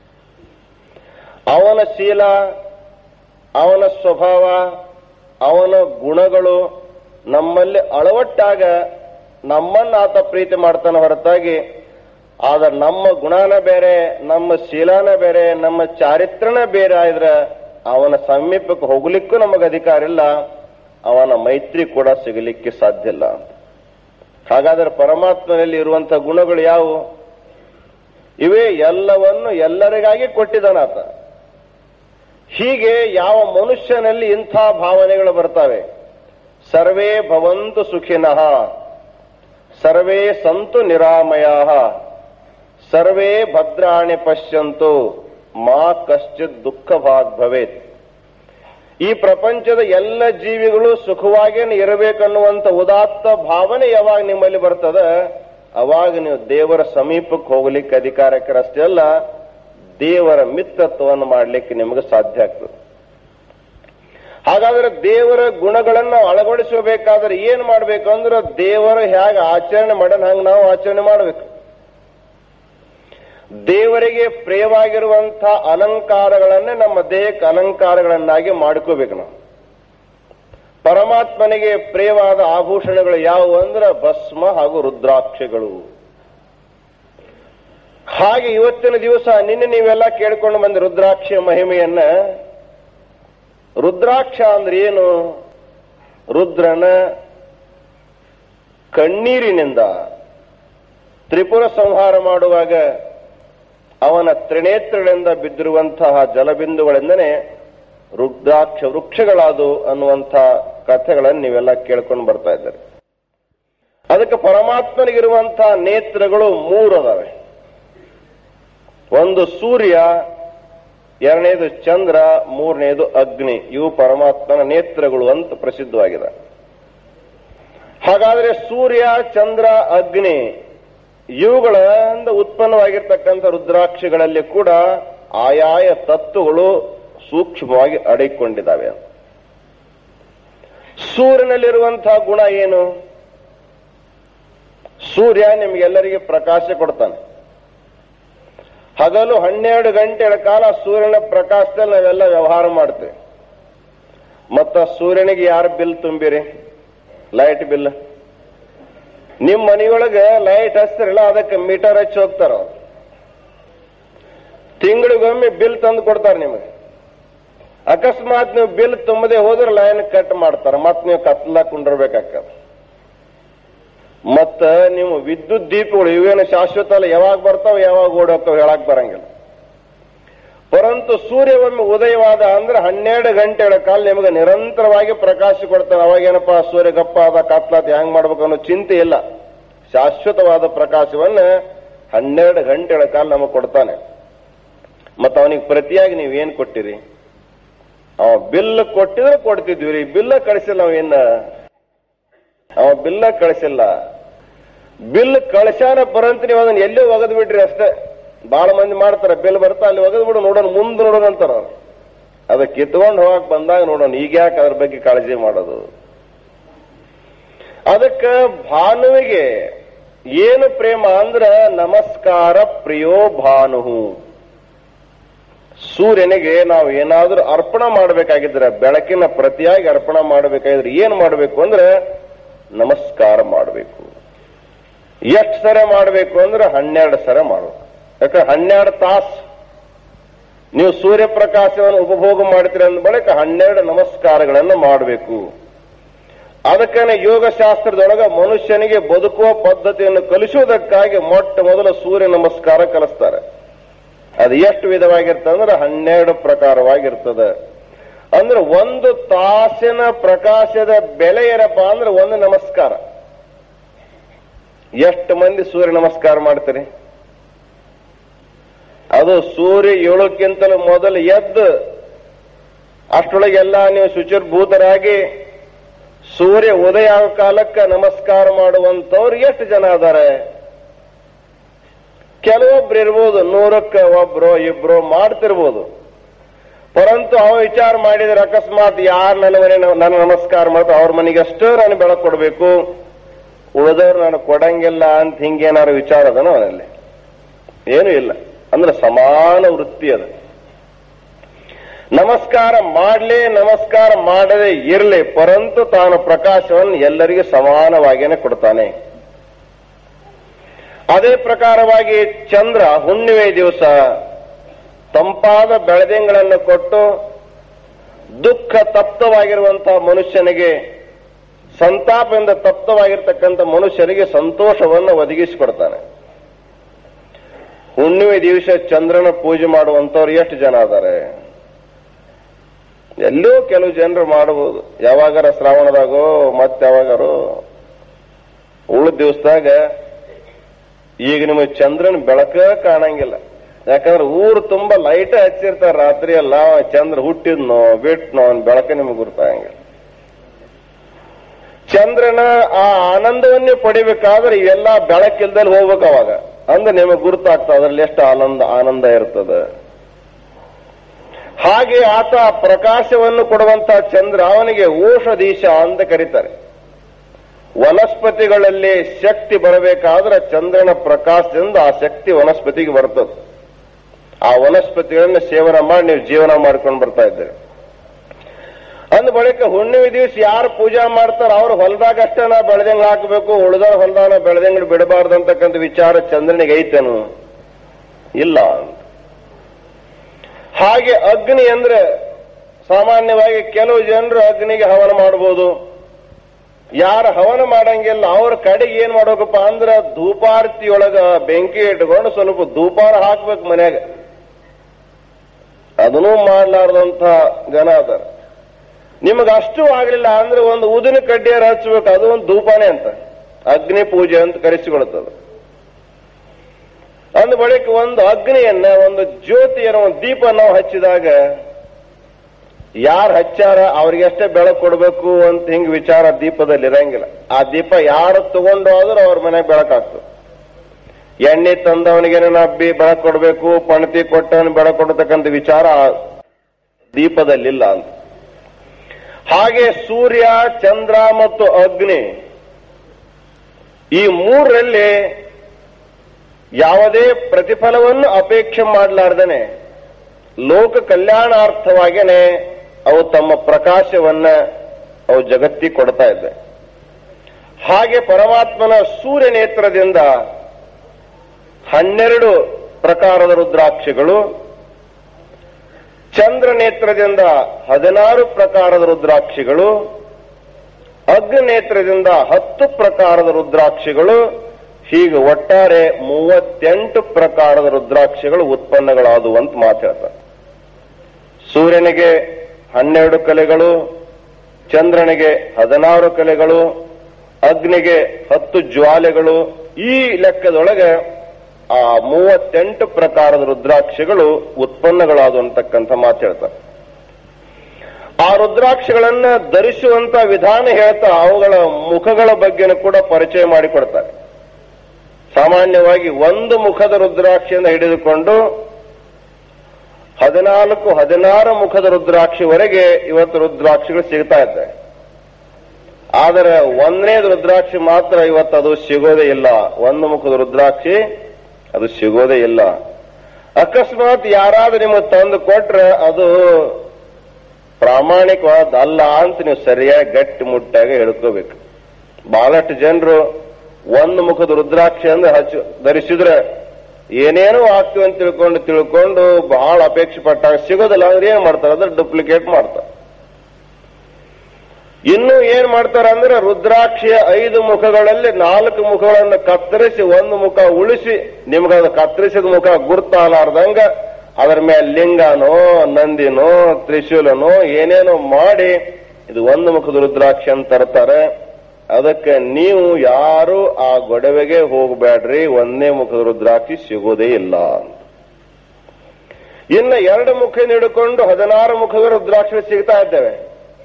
ಅವನ ಶೀಲ ಅವನ ಸ್ವಭಾವ ಅವನ ಗುಣಗಳು ನಮ್ಮಲ್ಲಿ ಅಳವಟ್ಟಾಗ ನಮ್ಮನ್ನ ಆತ ಪ್ರೀತಿ ಮಾಡ್ತಾನೆ ಹೊರತಾಗಿ ಆದ್ರೆ ನಮ್ಮ ಗುಣನ ಬೇರೆ ನಮ್ಮ ಶೀಲಾನ ಬೇರೆ ನಮ್ಮ ಚಾರಿತ್ರನ ಬೇರೆ ಆದ್ರೆ ಅವನ ಸಮೀಪಕ್ಕೆ ಹೋಗ್ಲಿಕ್ಕೂ ನಮಗೆ ಅಧಿಕಾರ ಇಲ್ಲ ಅವನ ಮೈತ್ರಿ ಕೂಡ ಸಿಗಲಿಕ್ಕೆ ಸಾಧ್ಯ ಇಲ್ಲ ಹಾಗಾದ್ರೆ ಪರಮಾತ್ಮನಲ್ಲಿ ಇರುವಂತಹ ಗುಣಗಳು ಯಾವುವು ಇವೇ ಎಲ್ಲವನ್ನು ಎಲ್ಲರಿಗಾಗಿ ಕೊಟ್ಟಿದ್ದಾನಾತ ಹೀಗೆ ಯಾವ ಮನುಷ್ಯನಲ್ಲಿ ಇಂಥ ಭಾವನೆಗಳು ಬರ್ತವೆ ಸರ್ವೇ ಭವಂತು ಸುಖಿನಃ ಸರ್ವೇ ಸಂತು ನಿರಾಮಯ ಸರ್ವೇ ಭದ್ರಾಣಿ ಪಶ್ಯಂತು ಮಾ ಕಶ್ಚಿತ್ ದುಃಖ ಭಾಗ್ ಭವೇತ್ ಈ ಪ್ರಪಂಚದ ಎಲ್ಲ ಜೀವಿಗಳು ಸುಖವಾಗಿಯೇ ಇರಬೇಕನ್ನುವಂತ ಉದಾತ್ತ ಭಾವನೆ ಯಾವಾಗ ನಿಮ್ಮಲ್ಲಿ ಬರ್ತದ ಅವಾಗ ನೀವು ದೇವರ ಸಮೀಪಕ್ಕೆ ಹೋಗ್ಲಿಕ್ಕೆ ಅಧಿಕಾರಕ್ಕರಷ್ಟೇ ಅಲ್ಲ ದೇವರ ಮಿತ್ರತ್ವವನ್ನು ಮಾಡಲಿಕ್ಕೆ ನಿಮಗೆ ಸಾಧ್ಯ ಆಗ್ತದೆ ಹಾಗಾದ್ರೆ ದೇವರ ಗುಣಗಳನ್ನು ನಾವು ಅಳವಡಿಸಬೇಕಾದ್ರೆ ಏನ್ ಮಾಡ್ಬೇಕು ಅಂದ್ರೆ ದೇವರು ಹೇಗೆ ಆಚರಣೆ ಮಾಡೋಣ ಹಂಗೆ ನಾವು ಆಚರಣೆ ಮಾಡಬೇಕು ದೇವರಿಗೆ ಪ್ರಿಯವಾಗಿರುವಂತಹ ಅಲಂಕಾರಗಳನ್ನೇ ನಮ್ಮ ದೇಹಕ್ಕೆ ಅಲಂಕಾರಗಳನ್ನಾಗಿ ಮಾಡ್ಕೋಬೇಕು ನಾವು ಪರಮಾತ್ಮನಿಗೆ ಪ್ರಿಯವಾದ ಆಭೂಷಣಗಳು ಯಾವುವು ಅಂದ್ರೆ ಭಸ್ಮ ಹಾಗೂ ರುದ್ರಾಕ್ಷಗಳು ಹಾಗೆ ಇವತ್ತಿನ ದಿವಸ ನಿನ್ನೆ ನೀವೆಲ್ಲ ಕೇಳ್ಕೊಂಡು ಬಂದ ರುದ್ರಾಕ್ಷಿಯ ಮಹಿಮೆಯನ್ನ ರುದ್ರಾಕ್ಷ ಅಂದ್ರೆ ಏನು ರುದ್ರನ ಕಣ್ಣೀರಿನಿಂದ ತ್ರಿಪುರ ಸಂಹಾರ ಮಾಡುವಾಗ ಅವನ ತ್ರಿನೇತ್ರಗಳಿಂದ ಬಿದ್ದಿರುವಂತಹ ಜಲಬಿಂದುಗಳಿಂದನೇ ರುದ್ರಾಕ್ಷ ವೃಕ್ಷಗಳಾದು ಅನ್ನುವಂಥ ಕಥೆಗಳನ್ನು ನೀವೆಲ್ಲ ಕೇಳ್ಕೊಂಡು ಬರ್ತಾ ಇದ್ದಾರೆ ಅದಕ್ಕೆ ಪರಮಾತ್ಮನಿಗಿರುವಂತಹ ನೇತ್ರಗಳು ಮೂರು ಅದಾವೆ ಒಂದು ಸೂರ್ಯ ಎರಡನೇದು ಚಂದ್ರ ಮೂರನೇದು ಅಗ್ನಿ ಇವು ಪರಮಾತ್ಮನ ನೇತ್ರಗಳು ಅಂತ ಪ್ರಸಿದ್ಧವಾಗಿದೆ ಹಾಗಾದ್ರೆ ಸೂರ್ಯ ಚಂದ್ರ ಅಗ್ನಿ ಇವುಗಳಿಂದ ಉತ್ಪನ್ನವಾಗಿರ್ತಕ್ಕಂಥ ರುದ್ರಾಕ್ಷಿಗಳಲ್ಲಿ ಕೂಡ ಆಯಾಯ ತತ್ವಗಳು ಸೂಕ್ಷ್ಮವಾಗಿ ಅಡಗಿಕೊಂಡಿದ್ದಾವೆ ಸೂರ್ಯನಲ್ಲಿರುವಂತಹ ಗುಣ ಏನು ಸೂರ್ಯ ನಿಮ್ಗೆಲ್ಲರಿಗೆ ಪ್ರಕಾಶ ಕೊಡ್ತಾನೆ ಹಗಲು ಹನ್ನೆರಡು ಗಂಟೆಗಳ ಕಾಲ ಸೂರ್ಯನ ಪ್ರಕಾಶದಲ್ಲಿ ನಾವೆಲ್ಲ ವ್ಯವಹಾರ ಮಾಡ್ತೇವೆ ಮತ್ತ ಸೂರ್ಯನಿಗೆ ಯಾರು ಬಿಲ್ ತುಂಬಿರಿ ಲೈಟ್ ಬಿಲ್ ನಿಮ್ಮ ಮನೆಯೊಳಗೆ ಲೈಟ್ ಹಚ್ತಿರಲ್ಲ ಅದಕ್ಕೆ ಮೀಟರ್ ಹಚ್ಚಿ ಹೋಗ್ತಾರ ಅವ್ರು ತಿಂಗಳಿಗೊಮ್ಮೆ ಬಿಲ್ ತಂದು ಕೊಡ್ತಾರೆ ನಿಮಗೆ ಅಕಸ್ಮಾತ್ ನೀವು ಬಿಲ್ ತುಂಬದೆ ಹೋದ್ರೆ ಲೈನ್ ಕಟ್ ಮಾಡ್ತಾರ ಮತ್ ನೀವು ಕತ್ಲ ಕುಂಡಿರ್ಬೇಕಾಗ್ತದೆ ಮತ್ತ ನೀವು ವಿದ್ಯುತ್ ದೀಪಗಳು ಇವೇನು ಶಾಶ್ವತ ಅಲ್ಲ ಯಾವಾಗ ಬರ್ತಾವ ಯಾವಾಗ ಓಡೋಕ್ಕವ ಹೇಳಕ್ ಬರಂಗಿಲ್ಲ ಪರಂತು ಸೂರ್ಯ ಒಮ್ಮೆ ಉದಯವಾದ ಅಂದ್ರೆ ಹನ್ನೆರಡು ಗಂಟೆಗಳ ಕಾಲ ನಿಮಗೆ ನಿರಂತರವಾಗಿ ಪ್ರಕಾಶ ಕೊಡ್ತಾನೆ ಅವಾಗೇನಪ್ಪ ಸೂರ್ಯ ಗಪ್ಪ ಆದ ಕಾತ್ಲಾತ ಹೆಂಗ್ ಮಾಡ್ಬೇಕು ಅನ್ನೋ ಚಿಂತೆ ಇಲ್ಲ ಶಾಶ್ವತವಾದ ಪ್ರಕಾಶವನ್ನ ಹನ್ನೆರಡು ಗಂಟೆಗಳ ಕಾಲ ನಮಗೆ ಕೊಡ್ತಾನೆ ಮತ್ತ ಅವನಿಗೆ ಪ್ರತಿಯಾಗಿ ನೀವೇನ್ ಕೊಟ್ಟಿರಿ ಅವ ಬಿಲ್ ಕೊಟ್ಟಿದ್ರೆ ಕೊಡ್ತಿದ್ವಿ ರೀ ಬಿಲ್ಲ ಕಳಿಸಿಲ್ಲ ಅವೇನ ಅವ ಬಿಲ್ಲ ಕಳಿಸಿಲ್ಲ ಬಿಲ್ ಕಳಿಸ್ಯಾನ ಪರಂತ ನೀವು ಅದನ್ನ ಎಲ್ಲೋ ಒಗದ್ ಬಿಡ್ರಿ ಅಷ್ಟೇ ಬಹಳ ಮಂದಿ ಮಾಡ್ತಾರ ಬಿಲ್ ಬರ್ತಾ ಅಲ್ಲಿ ಒಗದ್ ಬಿಡು ನೋಡೋಣ ಮುಂದೆ ನೋಡೋಣ ಅಂತಾರ ಅವ್ರು ಅದ ಕಿತ್ಕೊಂಡು ಹೋಗಕ್ ಬಂದಾಗ ನೋಡೋಣ ಈಗ ಯಾಕೆ ಅದ್ರ ಬಗ್ಗೆ ಕಾಳಜಿ ಮಾಡೋದು ಅದಕ್ಕ ಭಾನುವಿಗೆ ಏನು ಪ್ರೇಮ ಅಂದ್ರ ನಮಸ್ಕಾರ ಪ್ರಿಯೋ ಭಾನು ಸೂರ್ಯನಿಗೆ ನಾವು ಏನಾದ್ರೂ ಅರ್ಪಣ ಮಾಡಬೇಕಾಗಿದ್ರೆ ಬೆಳಕಿನ ಪ್ರತಿಯಾಗಿ ಅರ್ಪಣ ಮಾಡಬೇಕಾಗಿದ್ರೆ ಏನ್ ಮಾಡಬೇಕು ಅಂದ್ರೆ ನಮಸ್ಕಾರ ಮಾಡಬೇಕು ಎಷ್ಟು ಸರ ಮಾಡಬೇಕು ಅಂದ್ರೆ ಹನ್ನೆರಡು ಸರ ಮಾಡಬೇಕು ಯಾಕಂದ್ರೆ ಹನ್ನೆರಡು ತಾಸು ನೀವು ಸೂರ್ಯಪ್ರಕಾಶವನ್ನು ಉಪಭೋಗ ಮಾಡ್ತೀರಿ ಅಂದ ಬಳಿಕ ಹನ್ನೆರಡು ನಮಸ್ಕಾರಗಳನ್ನು ಮಾಡಬೇಕು ಅದಕ್ಕನೆ ಯೋಗಶಾಸ್ತ್ರದೊಳಗ ಮನುಷ್ಯನಿಗೆ ಬದುಕುವ ಪದ್ಧತಿಯನ್ನು ಕಲಿಸುವುದಕ್ಕಾಗಿ ಮೊಟ್ಟ ಮೊದಲ ಸೂರ್ಯ ನಮಸ್ಕಾರ ಕಲಿಸ್ತಾರೆ ಅದು ಎಷ್ಟು ವಿಧವಾಗಿರ್ತದೆ ಅಂದ್ರೆ ಹನ್ನೆರಡು ಪ್ರಕಾರವಾಗಿರ್ತದೆ ಅಂದ್ರೆ ಒಂದು ತಾಸಿನ ಪ್ರಕಾಶದ ಬೆಲೆ ಏನಪ್ಪಾ ಅಂದ್ರೆ ಒಂದು ನಮಸ್ಕಾರ ಎಷ್ಟು ಮಂದಿ ಸೂರ್ಯ ನಮಸ್ಕಾರ ಮಾಡ್ತೀರಿ ಅದು ಸೂರ್ಯ ಏಳಕ್ಕಿಂತಲೂ ಮೊದಲು ಎದ್ದು ಅಷ್ಟರೊಳಗೆಲ್ಲ ನೀವು ಶುಚಿರ್ಭೂತರಾಗಿ ಸೂರ್ಯ ಉದಯ ಆಗೋ ಕಾಲಕ್ಕೆ ನಮಸ್ಕಾರ ಮಾಡುವಂತವ್ರು ಎಷ್ಟು ಜನ ಅದಾರೆ ಕೆಲವೊಬ್ರು ಇರ್ಬೋದು ನೂರಕ್ಕೆ ಒಬ್ರು ಇಬ್ರು ಮಾಡ್ತಿರ್ಬೋದು ಪರಂತು ಅವ ವಿಚಾರ ಮಾಡಿದ್ರೆ ಅಕಸ್ಮಾತ್ ಯಾರು ನನ್ನ ಮನೆ ನನ್ನ ನಮಸ್ಕಾರ ಮಾಡ್ತಾರೆ ಅವ್ರ ಮನೆಗೆ ಅಷ್ಟೇ ನಾನು ಬೆಳಕು ಕೊಡಬೇಕು ಉಳಿದವ್ರು ನಾನು ಕೊಡಂಗಿಲ್ಲ ಅಂತ ಹಿಂಗೇನಾದ್ರು ವಿಚಾರ ಅದನೋ ಅವನಲ್ಲಿ ಏನೂ ಇಲ್ಲ ಅಂದ್ರೆ ಸಮಾನ ವೃತ್ತಿ ಅದು ನಮಸ್ಕಾರ ಮಾಡ್ಲಿ ನಮಸ್ಕಾರ ಮಾಡದೆ ಇರಲಿ ಪರಂತು ತಾನು ಪ್ರಕಾಶವನ್ನು ಎಲ್ಲರಿಗೂ ಸಮಾನವಾಗಿಯೇ ಕೊಡ್ತಾನೆ ಅದೇ ಪ್ರಕಾರವಾಗಿ ಚಂದ್ರ ಹುಣ್ಣಿಮೆ ದಿವಸ ತಂಪಾದ ಬೆಳದಿಂಗಳನ್ನು ಕೊಟ್ಟು ದುಃಖ ತಪ್ತವಾಗಿರುವಂತಹ ಮನುಷ್ಯನಿಗೆ ಸಂತಾಪದಿಂದ ತಪ್ತವಾಗಿರ್ತಕ್ಕಂಥ ಮನುಷ್ಯರಿಗೆ ಸಂತೋಷವನ್ನು ಒದಗಿಸಿಕೊಡ್ತಾನೆ ಹುಣ್ಣಿಮೆ ದಿವಸ ಚಂದ್ರನ ಪೂಜೆ ಮಾಡುವಂತವ್ರು ಎಷ್ಟು ಜನ ಅದಾರೆ ಎಲ್ಲೋ ಕೆಲವು ಜನರು ಮಾಡಬಹುದು ಯಾವಾಗಾರ ಶ್ರಾವಣದಾಗೋ ಮತ್ತೆ ಯಾವಾಗಾರು ಉಳಿದ ದಿವಸದಾಗ ಈಗ ನಿಮಗೆ ಚಂದ್ರನ ಬೆಳಕ ಕಾಣಂಗಿಲ್ಲ ಯಾಕಂದ್ರೆ ಊರು ತುಂಬಾ ಲೈಟ್ ಹಚ್ಚಿರ್ತಾರ ರಾತ್ರಿ ಎಲ್ಲ ಚಂದ್ರ ಹುಟ್ಟಿದ್ನೋ ಬಿಟ್ನೋ ಅವ್ನ ಬೆಳಕ ನಿಮಗೆ ಗುರ್ತಾಗಂಗಿಲ್ಲ ಚಂದ್ರನ ಆ ಆನಂದವನ್ನೇ ಪಡಿಬೇಕಾದ್ರೆ ಇವೆಲ್ಲ ಬೆಳಕಿಲ್ದಲ್ಲಿ ಹೋಗ್ಬೇಕು ಅವಾಗ ಅಂದ್ರೆ ನಿಮಗೆ ಗುರುತಾಗ್ತದೆ ಅದ್ರಲ್ಲಿ ಎಷ್ಟು ಆನಂದ ಆನಂದ ಇರ್ತದೆ ಹಾಗೆ ಆತ ಪ್ರಕಾಶವನ್ನು ಕೊಡುವಂತ ಚಂದ್ರ ಅವನಿಗೆ ಔಷಧೀಶ ಅಂತ ಕರೀತಾರೆ ವನಸ್ಪತಿಗಳಲ್ಲಿ ಶಕ್ತಿ ಬರಬೇಕಾದ್ರೆ ಚಂದ್ರನ ಪ್ರಕಾಶದಿಂದ ಆ ಶಕ್ತಿ ವನಸ್ಪತಿಗೆ ಬರ್ತದೆ ಆ ವನಸ್ಪತಿಗಳನ್ನ ಸೇವನೆ ಮಾಡಿ ನೀವು ಜೀವನ ಮಾಡ್ಕೊಂಡು ಬರ್ತಾ ಇದ್ದೀರಿ ಅಂದ ಬಳಿಕ ಹುಣ್ಣಿಮೆ ದಿವಸ ಯಾರು ಪೂಜಾ ಮಾಡ್ತಾರ ಅವ್ರು ಹೊಲದಾಗ ಅಷ್ಟೇ ನಾ ಬೆಳೆದಂಗ್ ಹಾಕಬೇಕು ಉಳಿದವ್ರ ಹೊಲದಾಗ ಬೆಳೆದಂಗ್ ಬಿಡಬಾರ್ದು ಅಂತಕ್ಕಂಥ ವಿಚಾರ ಚಂದ್ರನಿಗೆ ಐತೇನು ಇಲ್ಲ ಅಂತ ಹಾಗೆ ಅಗ್ನಿ ಅಂದ್ರೆ ಸಾಮಾನ್ಯವಾಗಿ ಕೆಲವು ಜನರು ಅಗ್ನಿಗೆ ಹವನ ಮಾಡಬಹುದು ಯಾರು ಹವನ ಮಾಡಂಗಿಲ್ಲ ಅವ್ರ ಕಡೆಗೆ ಏನ್ ಮಾಡ್ಬೇಕಪ್ಪ ಅಂದ್ರ ಧೂಪಾರತಿಯೊಳಗ ಬೆಂಕಿ ಇಟ್ಕೊಂಡು ಸ್ವಲ್ಪ ಧೂಪಾರ ಹಾಕ್ಬೇಕು ಮನ್ಯಾಗ ಅದನ್ನೂ ಮಾಡ್ಲಾರ್ದಂತ ಜನ ಅದಾರ ನಿಮಗೆ ಅಷ್ಟು ಆಗ್ಲಿಲ್ಲ ಅಂದ್ರೆ ಒಂದು ಉದಿನ ಕಡ್ಡಿಯಾರ ಹಚ್ಬೇಕು ಅದು ಒಂದು ಧೂಪಾನೆ ಅಂತ ಅಗ್ನಿ ಪೂಜೆ ಅಂತ ಕರೆಸಿಕೊಳ್ಳುತ್ತದೆ ಅಂದ ಬಳಿಕ ಒಂದು ಅಗ್ನಿಯನ್ನ ಒಂದು ಜ್ಯೋತಿಯನ್ನು ಒಂದು ದೀಪ ನಾವು ಹಚ್ಚಿದಾಗ ಯಾರು ಹಚ್ಚಾರ ಅವ್ರಿಗಷ್ಟೇ ಬೆಳಕು ಕೊಡಬೇಕು ಅಂತ ಹಿಂಗ್ ವಿಚಾರ ದೀಪದಲ್ಲಿ ಇರಂಗಿಲ್ಲ ಆ ದೀಪ ಯಾರು ತಗೊಂಡು ಹೋದ್ರೆ ಅವ್ರ ಮನೆಗೆ ಬೆಳಕಾಗ್ತದೆ ಎಣ್ಣೆ ತಂದವನಿಗೆ ನಬ್ಬಿ ಬೆಳಕು ಕೊಡಬೇಕು ಪಣತಿ ಕೊಟ್ಟವನು ಬೆಳಕು ಕೊಡತಕ್ಕಂಥ ವಿಚಾರ ಆ ದೀಪದಲ್ಲಿಲ್ಲ ಅಂತ ಹಾಗೆ ಸೂರ್ಯ ಚಂದ್ರ ಮತ್ತು ಅಗ್ನಿ ಈ ಮೂರರಲ್ಲಿ ಯಾವುದೇ ಪ್ರತಿಫಲವನ್ನು ಅಪೇಕ್ಷೆ ಮಾಡಲಾರ್ದನೆ ಲೋಕ ಕಲ್ಯಾಣಾರ್ಥವಾಗೇನೆ ಅವು ತಮ್ಮ ಪ್ರಕಾಶವನ್ನ ಅವು ಜಗತ್ತಿಗೆ ಕೊಡ್ತಾ ಇದ್ದೆ ಹಾಗೆ ಪರಮಾತ್ಮನ ಸೂರ್ಯ ನೇತ್ರದಿಂದ ಹನ್ನೆರಡು ಪ್ರಕಾರದ ರುದ್ರಾಕ್ಷಿಗಳು ಚಂದ್ರ ನೇತ್ರದಿಂದ ಹದಿನಾರು ಪ್ರಕಾರದ ರುದ್ರಾಕ್ಷಿಗಳು ಅಗ್ನಿ ನೇತ್ರದಿಂದ ಹತ್ತು ಪ್ರಕಾರದ ರುದ್ರಾಕ್ಷಿಗಳು ಹೀಗೆ ಒಟ್ಟಾರೆ ಮೂವತ್ತೆಂಟು ಪ್ರಕಾರದ ರುದ್ರಾಕ್ಷಿಗಳು ಉತ್ಪನ್ನಗಳಾದವು ಅಂತ ಮಾತಾಡ್ತಾರೆ ಸೂರ್ಯನಿಗೆ ಹನ್ನೆರಡು ಕಲೆಗಳು ಚಂದ್ರನಿಗೆ ಹದಿನಾರು ಕಲೆಗಳು ಅಗ್ನಿಗೆ ಹತ್ತು ಜ್ವಾಲೆಗಳು ಈ ಲೆಕ್ಕದೊಳಗೆ ಆ ಮೂವತ್ತೆಂಟು ಪ್ರಕಾರದ ರುದ್ರಾಕ್ಷಿಗಳು ಉತ್ಪನ್ನಗಳಾದು ಅಂತಕ್ಕಂಥ ಮಾತು ಹೇಳ್ತಾರೆ ಆ ರುದ್ರಾಕ್ಷಿಗಳನ್ನ ಧರಿಸುವಂತ ವಿಧಾನ ಹೇಳ್ತಾ ಅವುಗಳ ಮುಖಗಳ ಬಗ್ಗೆನೂ ಕೂಡ ಪರಿಚಯ ಮಾಡಿಕೊಡ್ತಾರೆ ಸಾಮಾನ್ಯವಾಗಿ ಒಂದು ಮುಖದ ರುದ್ರಾಕ್ಷಿಯಿಂದ ಹಿಡಿದುಕೊಂಡು ಹದಿನಾಲ್ಕು ಹದಿನಾರು ಮುಖದ ರುದ್ರಾಕ್ಷಿವರೆಗೆ ಇವತ್ತು ರುದ್ರಾಕ್ಷಿಗಳು ಸಿಗ್ತಾ ಇದ್ದಾವೆ ಆದರೆ ಒಂದನೇ ರುದ್ರಾಕ್ಷಿ ಮಾತ್ರ ಇವತ್ತು ಅದು ಸಿಗೋದೇ ಇಲ್ಲ ಒಂದು ಮುಖದ ರುದ್ರಾಕ್ಷಿ ಅದು ಸಿಗೋದೇ ಇಲ್ಲ ಅಕಸ್ಮಾತ್ ಯಾರಾದ್ರೂ ನಿಮಗೆ ತಂದು ಕೊಟ್ರೆ ಅದು ಪ್ರಾಮಾಣಿಕವಾದ ಅಲ್ಲ ಅಂತ ನೀವು ಸರಿಯಾಗಿ ಗಟ್ಟಿ ಮುಟ್ಟಾಗಿ ಹೇಳ್ಕೋಬೇಕು ಬಹಳಷ್ಟು ಜನರು ಒಂದು ಮುಖದ ರುದ್ರಾಕ್ಷಿ ಅಂದ್ರೆ ಹಚ್ಚು ಧರಿಸಿದ್ರೆ ಏನೇನೋ ಆಗ್ತೀವಿ ಅಂತ ತಿಳ್ಕೊಂಡು ತಿಳ್ಕೊಂಡು ಬಹಳ ಅಪೇಕ್ಷೆ ಪಟ್ಟಾಗ ಸಿಗೋದಿಲ್ಲ ಅಂದ್ರೆ ಏನ್ ಮಾಡ್ತಾರೆ ಅಂದ್ರೆ ಡೂಪ್ಲಿಕೇಟ್ ಮಾಡ್ತಾರೆ ಇನ್ನು ಏನ್ ಮಾಡ್ತಾರೆ ಅಂದ್ರೆ ರುದ್ರಾಕ್ಷಿಯ ಐದು ಮುಖಗಳಲ್ಲಿ ನಾಲ್ಕು ಮುಖಗಳನ್ನು ಕತ್ತರಿಸಿ ಒಂದು ಮುಖ ಉಳಿಸಿ ನಿಮ್ಗದು ಕತ್ತರಿಸಿದ ಮುಖ ಗುರ್ತಾಲಾರ್ದಂಗ ಅದರ ಮೇಲೆ ಲಿಂಗನೋ ನಂದಿನೋ ತ್ರಿಶೂಲನೋ ಏನೇನೋ ಮಾಡಿ ಇದು ಒಂದು ಮುಖದ ರುದ್ರಾಕ್ಷಿ ಅಂತ ತರ್ತಾರೆ ಅದಕ್ಕೆ ನೀವು ಯಾರು ಆ ಗೊಡವೆಗೆ ಹೋಗಬೇಡ್ರಿ ಒಂದೇ ಮುಖದ ರುದ್ರಾಕ್ಷಿ ಸಿಗೋದೇ ಇಲ್ಲ ಅಂತ ಇನ್ನು ಎರಡು ಮುಖ ಹಿಡ್ಕೊಂಡು ಹದಿನಾರು ಮುಖದ ರುದ್ರಾಕ್ಷಿ ಸಿಗ್ತಾ ಇದ್ದೇವೆ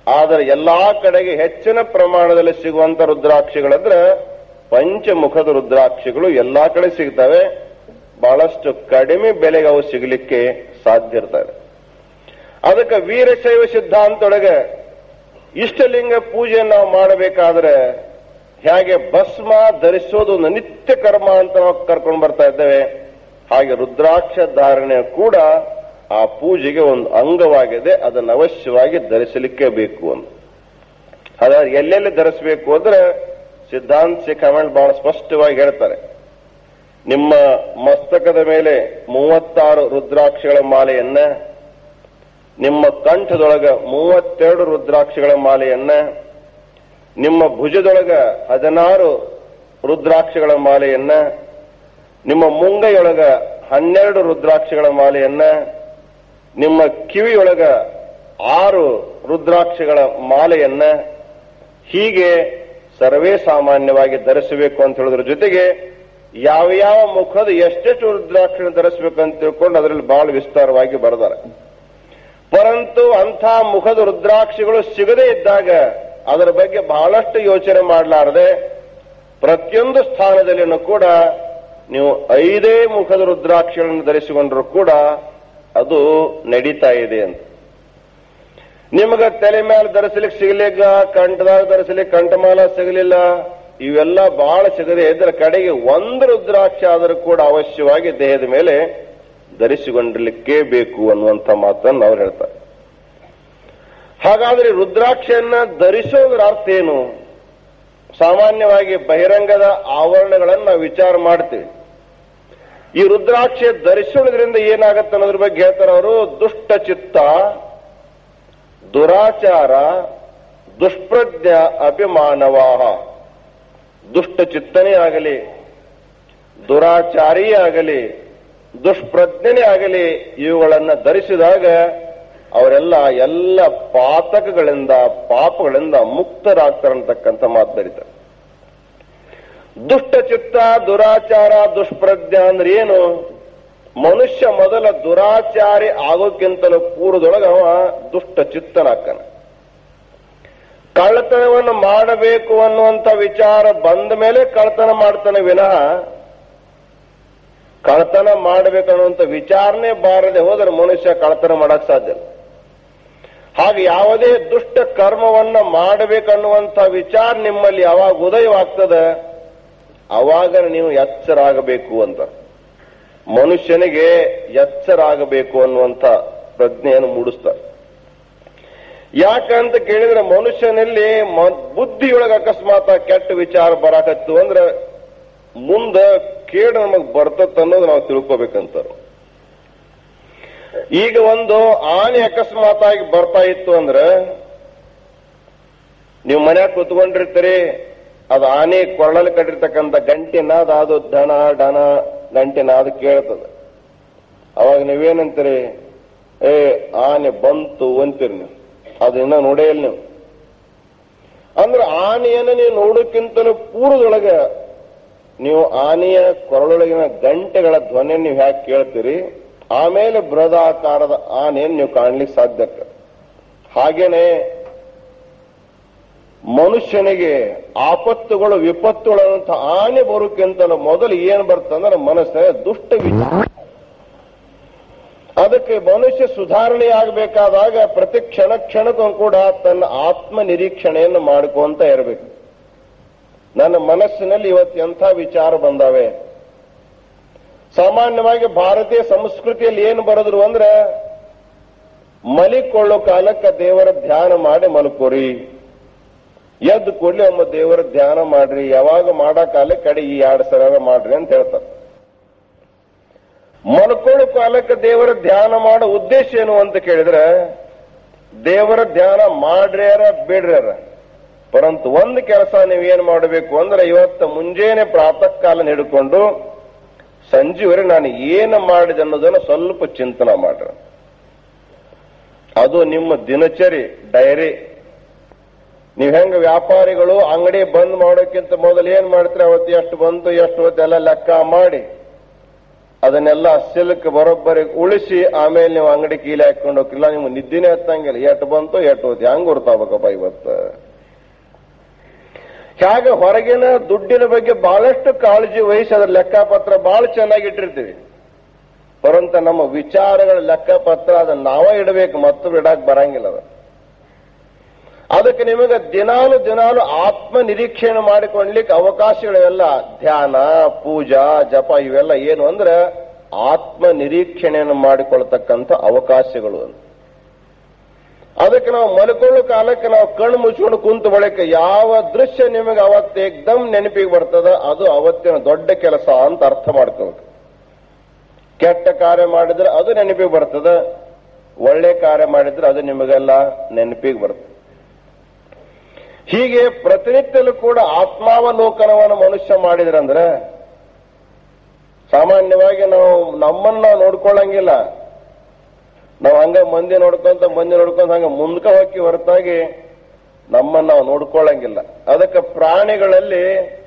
ಆದರೆ ಎಲ್ಲಾ ಕಡೆಗೆ ಹೆಚ್ಚಿನ ಪ್ರಮಾಣದಲ್ಲಿ ಸಿಗುವಂತ ರುದ್ರಾಕ್ಷಿಗಳಂದ್ರೆ ಪಂಚಮುಖದ ರುದ್ರಾಕ್ಷಿಗಳು ಎಲ್ಲಾ ಕಡೆ ಸಿಗ್ತವೆ ಬಹಳಷ್ಟು ಕಡಿಮೆ ಬೆಲೆಗೆ ಅವು ಸಿಗಲಿಕ್ಕೆ ಸಾಧ್ಯ ಇರ್ತವೆ ಅದಕ್ಕೆ ವೀರಶೈವ ಸಿದ್ಧಾಂತೊಳಗೆ ಇಷ್ಟಲಿಂಗ ಪೂಜೆಯನ್ನು ನಾವು ಮಾಡಬೇಕಾದ್ರೆ ಹೇಗೆ ಭಸ್ಮ ಧರಿಸೋದು ಒಂದು ನಿತ್ಯ ಕರ್ಮ ಅಂತ ನಾವು ಕರ್ಕೊಂಡು ಬರ್ತಾ ಇದ್ದೇವೆ ಹಾಗೆ ರುದ್ರಾಕ್ಷ ಧಾರಣೆ ಕೂಡ ಆ ಪೂಜೆಗೆ ಒಂದು ಅಂಗವಾಗಿದೆ ಅದನ್ನು ಅವಶ್ಯವಾಗಿ ಧರಿಸಲಿಕ್ಕೆ ಬೇಕು ಅಂತ ಹಾಗಾದ್ರೆ ಎಲ್ಲೆಲ್ಲಿ ಧರಿಸಬೇಕು ಅಂದ್ರೆ ಸಿದ್ಧಾಂತ ಶಿಖಾಮಣಿ ಬಹಳ ಸ್ಪಷ್ಟವಾಗಿ ಹೇಳ್ತಾರೆ ನಿಮ್ಮ ಮಸ್ತಕದ ಮೇಲೆ ಮೂವತ್ತಾರು ರುದ್ರಾಕ್ಷಿಗಳ ಮಾಲೆಯನ್ನ ನಿಮ್ಮ ಕಂಠದೊಳಗ ಮೂವತ್ತೆರಡು ರುದ್ರಾಕ್ಷಿಗಳ ಮಾಲೆಯನ್ನ ನಿಮ್ಮ ಭುಜದೊಳಗ ಹದಿನಾರು ರುದ್ರಾಕ್ಷಿಗಳ ಮಾಲೆಯನ್ನ ನಿಮ್ಮ ಮುಂಗೈಯೊಳಗ ಹನ್ನೆರಡು ರುದ್ರಾಕ್ಷಿಗಳ ಮಾಲೆಯನ್ನ ನಿಮ್ಮ ಕಿವಿಯೊಳಗ ಆರು ರುದ್ರಾಕ್ಷಿಗಳ ಮಾಲೆಯನ್ನ ಹೀಗೆ ಸರ್ವೇ ಸಾಮಾನ್ಯವಾಗಿ ಧರಿಸಬೇಕು ಅಂತ ಹೇಳೋದ್ರ ಜೊತೆಗೆ ಯಾವ ಯಾವ ಮುಖದ ಎಷ್ಟೆಷ್ಟು ರುದ್ರಾಕ್ಷಿ ಧರಿಸಬೇಕು ಅಂತ ತಿಳ್ಕೊಂಡು ಅದರಲ್ಲಿ ಬಹಳ ವಿಸ್ತಾರವಾಗಿ ಬರೆದಾರೆ ಪರಂತು ಅಂಥ ಮುಖದ ರುದ್ರಾಕ್ಷಿಗಳು ಸಿಗದೇ ಇದ್ದಾಗ ಅದರ ಬಗ್ಗೆ ಬಹಳಷ್ಟು ಯೋಚನೆ ಮಾಡಲಾರದೆ ಪ್ರತಿಯೊಂದು ಸ್ಥಾನದಲ್ಲಿನೂ ಕೂಡ ನೀವು ಐದೇ ಮುಖದ ರುದ್ರಾಕ್ಷಿಗಳನ್ನು ಧರಿಸಿಕೊಂಡ್ರು ಕೂಡ ಅದು ನಡೀತಾ ಇದೆ ಅಂತ ನಿಮಗ ತಲೆ ಮೇಲೆ ಧರಿಸಲಿಕ್ಕೆ ಸಿಗಲಿಕ್ಕ ಕಂಠದಾಗ ಧರಿಸಲಿಕ್ಕೆ ಕಂಠಮಾಲ ಸಿಗಲಿಲ್ಲ ಇವೆಲ್ಲ ಬಹಳ ಸಿಗದೆ ಇದರ ಕಡೆಗೆ ಒಂದು ರುದ್ರಾಕ್ಷಿ ಆದರೂ ಕೂಡ ಅವಶ್ಯವಾಗಿ ದೇಹದ ಮೇಲೆ ಧರಿಸಿಕೊಂಡಿರ್ಲಿಕ್ಕೇ ಬೇಕು ಅನ್ನುವಂಥ ಮಾತನ್ನು ಅವ್ರು ಹೇಳ್ತಾರೆ ಹಾಗಾದ್ರೆ ರುದ್ರಾಕ್ಷಿಯನ್ನ ಧರಿಸೋದ್ರ ಅರ್ಥ ಏನು ಸಾಮಾನ್ಯವಾಗಿ ಬಹಿರಂಗದ ಆವರಣಗಳನ್ನು ನಾವು ವಿಚಾರ ಮಾಡ್ತೀವಿ ಈ ರುದ್ರಾಕ್ಷಿ ಧರಿಸೋದ್ರಿಂದ ಏನಾಗತ್ತೆ ಅನ್ನೋದ್ರ ಬಗ್ಗೆ ಹೇಳ್ತಾರೆ ಅವರು ದುಷ್ಟ ಚಿತ್ತ ದುರಾಚಾರ ದುಷ್ಪ್ರಜ್ಞ ಅಭಿಮಾನವಾಹ ದುಷ್ಟ ಚಿತ್ತನೇ ಆಗಲಿ ದುರಾಚಾರಿಯೇ ಆಗಲಿ ದುಷ್ಪ್ರಜ್ಞನೇ ಆಗಲಿ ಇವುಗಳನ್ನ ಧರಿಸಿದಾಗ ಅವರೆಲ್ಲ ಎಲ್ಲ ಪಾತಕಗಳಿಂದ ಪಾಪಗಳಿಂದ ಮುಕ್ತರಾಗ್ತಾರಂತಕ್ಕಂಥ ಮಾತು ಬರೀತಾರೆ ದುಷ್ಟ ಚಿತ್ತ ದುರಾಚಾರ ದುಷ್ಪ್ರಜ್ಞ ಅಂದ್ರೆ ಏನು ಮನುಷ್ಯ ಮೊದಲ ದುರಾಚಾರಿ ಆಗೋಕ್ಕಿಂತಲೂ ಪೂರ್ವದೊಳಗೆ ಅವ ದುಷ್ಟ ಚಿತ್ತನಾಗ್ತಾನ ಕಳ್ಳತನವನ್ನು ಮಾಡಬೇಕು ಅನ್ನುವಂಥ ವಿಚಾರ ಬಂದ ಮೇಲೆ ಕಳ್ಳತನ ಮಾಡ್ತಾನೆ ವಿನಃ ಕಳ್ಳತನ ಮಾಡಬೇಕನ್ನುವಂಥ ವಿಚಾರನೆ ಬಾರದೆ ಹೋದರೆ ಮನುಷ್ಯ ಕಳ್ಳತನ ಮಾಡಕ್ ಸಾಧ್ಯ ಇಲ್ಲ ಹಾಗೆ ಯಾವುದೇ ದುಷ್ಟ ಕರ್ಮವನ್ನ ಮಾಡಬೇಕನ್ನುವಂಥ ವಿಚಾರ ನಿಮ್ಮಲ್ಲಿ ಯಾವಾಗ ಉದಯವಾಗ್ತದೆ ಅವಾಗ ನೀವು ಎಚ್ಚರ ಆಗಬೇಕು ಅಂತ ಮನುಷ್ಯನಿಗೆ ಎಚ್ಚರ ಆಗಬೇಕು ಅನ್ನುವಂಥ ಪ್ರಜ್ಞೆಯನ್ನು ಮೂಡಿಸ್ತಾರೆ ಯಾಕಂತ ಕೇಳಿದ್ರೆ ಮನುಷ್ಯನಲ್ಲಿ ಮ- ಬುದ್ಧಿಯೊಳಗೆ ಅಕಸ್ಮಾತ್ ಆ ಕೆಟ್ಟ ವಿಚಾರ ಬರಾಕತ್ತು ಅಂದ್ರೆ ಮುಂದ ಕೇಡು ನಮಗ್ ಬರ್ತತ್ ಅನ್ನೋದು ನಾವು ತಿಳ್ಕೊಬೇಕಂತಾರೆ ಈಗ ಒಂದು ಆನೆ ಅಕಸ್ಮಾತ್ ಆಗಿ ಬರ್ತಾ ಇತ್ತು ಅಂದ್ರೆ ನೀವು ಮನ್ಯಾಗ ಕುತ್ಕೊಂಡಿರ್ತೀರಿ ಅದು ಆನೆ ಕೊರಳಲ್ಲಿ ಕಟ್ಟಿರ್ತಕ್ಕಂಥ ಗಂಟಿನಾದ ಅದು ದಣ ಡಣ ಗಂಟಿನಾದ ಕೇಳ್ತದೆ ಅವಾಗ ನೀವೇನಂತೀರಿ ಏ ಆನೆ ಬಂತು ಅಂತೀರಿ ನೀವು ಅದು ಇನ್ನ ನೋಡೇ ಇಲ್ಲ ನೀವು ಅಂದ್ರೆ ಆನೆಯನ್ನು ನೀವು ನೋಡೋಕ್ಕಿಂತಲೂ ಪೂರ್ವದೊಳಗೆ ನೀವು ಆನೆಯ ಕೊರಳೊಳಗಿನ ಗಂಟೆಗಳ ಧ್ವನಿ ನೀವು ಹ್ಯಾಕ್ ಕೇಳ್ತೀರಿ ಆಮೇಲೆ ಬೃಹದಾಕಾರದ ಆನೆಯನ್ನು ನೀವು ಕಾಣ್ಲಿಕ್ಕೆ ಸಾಧ್ಯ ಹಾಗೇನೆ ಮನುಷ್ಯನಿಗೆ ಆಪತ್ತುಗಳು ವಿಪತ್ತುಗಳಂತ ಆನೆ ಬರೋಕ್ಕಿಂತಲೂ ಮೊದಲು ಏನ್ ಬರ್ತಂದ್ರೆ ಮನಸ್ಸಿನ ದುಷ್ಟ ವಿಚಾರ ಅದಕ್ಕೆ ಮನುಷ್ಯ ಸುಧಾರಣೆ ಆಗಬೇಕಾದಾಗ ಪ್ರತಿ ಕ್ಷಣ ಕ್ಷಣಕ್ಕೂ ಕೂಡ ತನ್ನ ಆತ್ಮ ನಿರೀಕ್ಷಣೆಯನ್ನು ಮಾಡ್ಕೊಂತ ಇರಬೇಕು ನನ್ನ ಮನಸ್ಸಿನಲ್ಲಿ ಇವತ್ತು ಎಂಥ ವಿಚಾರ ಬಂದಾವೆ ಸಾಮಾನ್ಯವಾಗಿ ಭಾರತೀಯ ಸಂಸ್ಕೃತಿಯಲ್ಲಿ ಏನು ಬರೆದ್ರು ಅಂದ್ರೆ ಮಲಿಕೊಳ್ಳೋ ಕಾಲಕ್ಕೆ ದೇವರ ಧ್ಯಾನ ಮಾಡಿ ಮಲ್ಕೋರಿ ಎದ್ದು ಕೂಡಲೇ ಒಮ್ಮ ದೇವರ ಧ್ಯಾನ ಮಾಡ್ರಿ ಯಾವಾಗ ಮಾಡೋ ಕಾಲಕ್ಕೆ ಕಡೆ ಈ ಎರಡು ಸರ ಮಾಡ್ರಿ ಅಂತ ಹೇಳ್ತಾರೆ ಮಲ್ಕೊಳ್ಳೋ ಕಾಲಕ್ಕೆ ದೇವರ ಧ್ಯಾನ ಮಾಡೋ ಉದ್ದೇಶ ಏನು ಅಂತ ಕೇಳಿದ್ರೆ ದೇವರ ಧ್ಯಾನ ಮಾಡ್ರ್ಯಾರ ಬಿಡ್ರ್ಯಾರ ಪರಂತು ಒಂದು ಕೆಲಸ ನೀವು ಏನ್ ಮಾಡಬೇಕು ಅಂದ್ರೆ ಇವತ್ತು ಮುಂಜಾನೆ ಪ್ರಾತಃ ಕಾಲ ಹಿಡ್ಕೊಂಡು ಸಂಜೆವರೆ ನಾನು ಏನು ಮಾಡಿದೆ ಅನ್ನೋದನ್ನ ಸ್ವಲ್ಪ ಚಿಂತನೆ ಮಾಡ್ರಿ ಅದು ನಿಮ್ಮ ದಿನಚರಿ ಡೈರಿ ನೀವ್ ಹೆಂಗ ವ್ಯಾಪಾರಿಗಳು ಅಂಗಡಿ ಬಂದ್ ಮಾಡೋಕ್ಕಿಂತ ಮೊದಲು ಏನ್ ಮಾಡ್ತೀರಿ ಅವತ್ತು ಎಷ್ಟು ಬಂತು ಎಷ್ಟು ಹೊತ್ತು ಎಲ್ಲ ಲೆಕ್ಕ ಮಾಡಿ ಅದನ್ನೆಲ್ಲ ಸಿಲ್ಕ್ ಬರೋಬ್ಬರಿ ಉಳಿಸಿ ಆಮೇಲೆ ನೀವು ಅಂಗಡಿ ಕೀಲಿ ಹಾಕೊಂಡು ಹೋಗಿಲ್ಲ ನಿಮ್ಗೆ ನಿದ್ದಿನೇ ಹತ್ತಂಗಿಲ್ಲ ಎಟ್ಟು ಬಂತು ಎಟ್ಟು ಹೋತಿ ಹಂಗ್ ಗೊತ್ತಾಗಬೇಕಪ್ಪ ಇವತ್ತು ಹೇಗೆ ಹೊರಗಿನ ದುಡ್ಡಿನ ಬಗ್ಗೆ ಬಹಳಷ್ಟು ಕಾಳಜಿ ವಹಿಸಿ ಅದರ ಲೆಕ್ಕಪತ್ರ ಬಹಳ ಚೆನ್ನಾಗಿ ಇಟ್ಟಿರ್ತೀವಿ ಪರಂತ ನಮ್ಮ ವಿಚಾರಗಳ ಲೆಕ್ಕಪತ್ರ ಅದನ್ನ ನಾವೇ ಇಡಬೇಕು ಮತ್ತು ಇಡಕ್ ಬರಂಗಿಲ್ಲ ಅದು ಅದಕ್ಕೆ ನಿಮಗೆ ದಿನಾಲು ದಿನಾಲು ಆತ್ಮ ನಿರೀಕ್ಷೆಯನ್ನು ಮಾಡಿಕೊಡ್ಲಿಕ್ಕೆ ಅವಕಾಶಗಳಿವೆಲ್ಲ ಧ್ಯಾನ ಪೂಜಾ ಜಪ ಇವೆಲ್ಲ ಏನು ಅಂದ್ರೆ ಆತ್ಮ ನಿರೀಕ್ಷಣೆಯನ್ನು ಮಾಡಿಕೊಳ್ತಕ್ಕಂಥ ಅವಕಾಶಗಳು ಅಂತ ಅದಕ್ಕೆ ನಾವು ಮಲ್ಕೊಳ್ಳೋ ಕಾಲಕ್ಕೆ ನಾವು ಕಣ್ಣು ಮುಚ್ಕೊಂಡು ಕುಂತ ಬಳಿಕ ಯಾವ ದೃಶ್ಯ ನಿಮಗೆ ಅವತ್ತು ಏಕ್ದಮ್ ನೆನಪಿಗೆ ಬರ್ತದ ಅದು ಅವತ್ತಿನ ದೊಡ್ಡ ಕೆಲಸ ಅಂತ ಅರ್ಥ ಮಾಡ್ಕೋಬೇಕು ಕೆಟ್ಟ ಕಾರ್ಯ ಮಾಡಿದ್ರೆ ಅದು ನೆನಪಿಗೆ ಬರ್ತದ ಒಳ್ಳೆ ಕಾರ್ಯ ಮಾಡಿದ್ರೆ ಅದು ನಿಮಗೆಲ್ಲ ನೆನಪಿಗೆ ಬರ್ತದೆ ಹೀಗೆ ಪ್ರತಿನಿತ್ಯಲೂ ಕೂಡ ಆತ್ಮಾವಲೋಕನವನ್ನು ಮನುಷ್ಯ ಮಾಡಿದ್ರಂದ್ರೆ ಸಾಮಾನ್ಯವಾಗಿ ನಾವು ನಮ್ಮನ್ನ ನಾವು ನೋಡ್ಕೊಳ್ಳಂಗಿಲ್ಲ ನಾವು ಹಂಗ ಮಂದಿ ನೋಡ್ಕೊಂತ ಮಂದಿ ನೋಡ್ಕೊಂತ ಹಂಗ ಮುಂದ್ಕ ಹೋಗಿ ಹೊರತಾಗಿ ನಮ್ಮನ್ನ ನಾವು ನೋಡ್ಕೊಳ್ಳಂಗಿಲ್ಲ ಅದಕ್ಕೆ ಪ್ರಾಣಿಗಳಲ್ಲಿ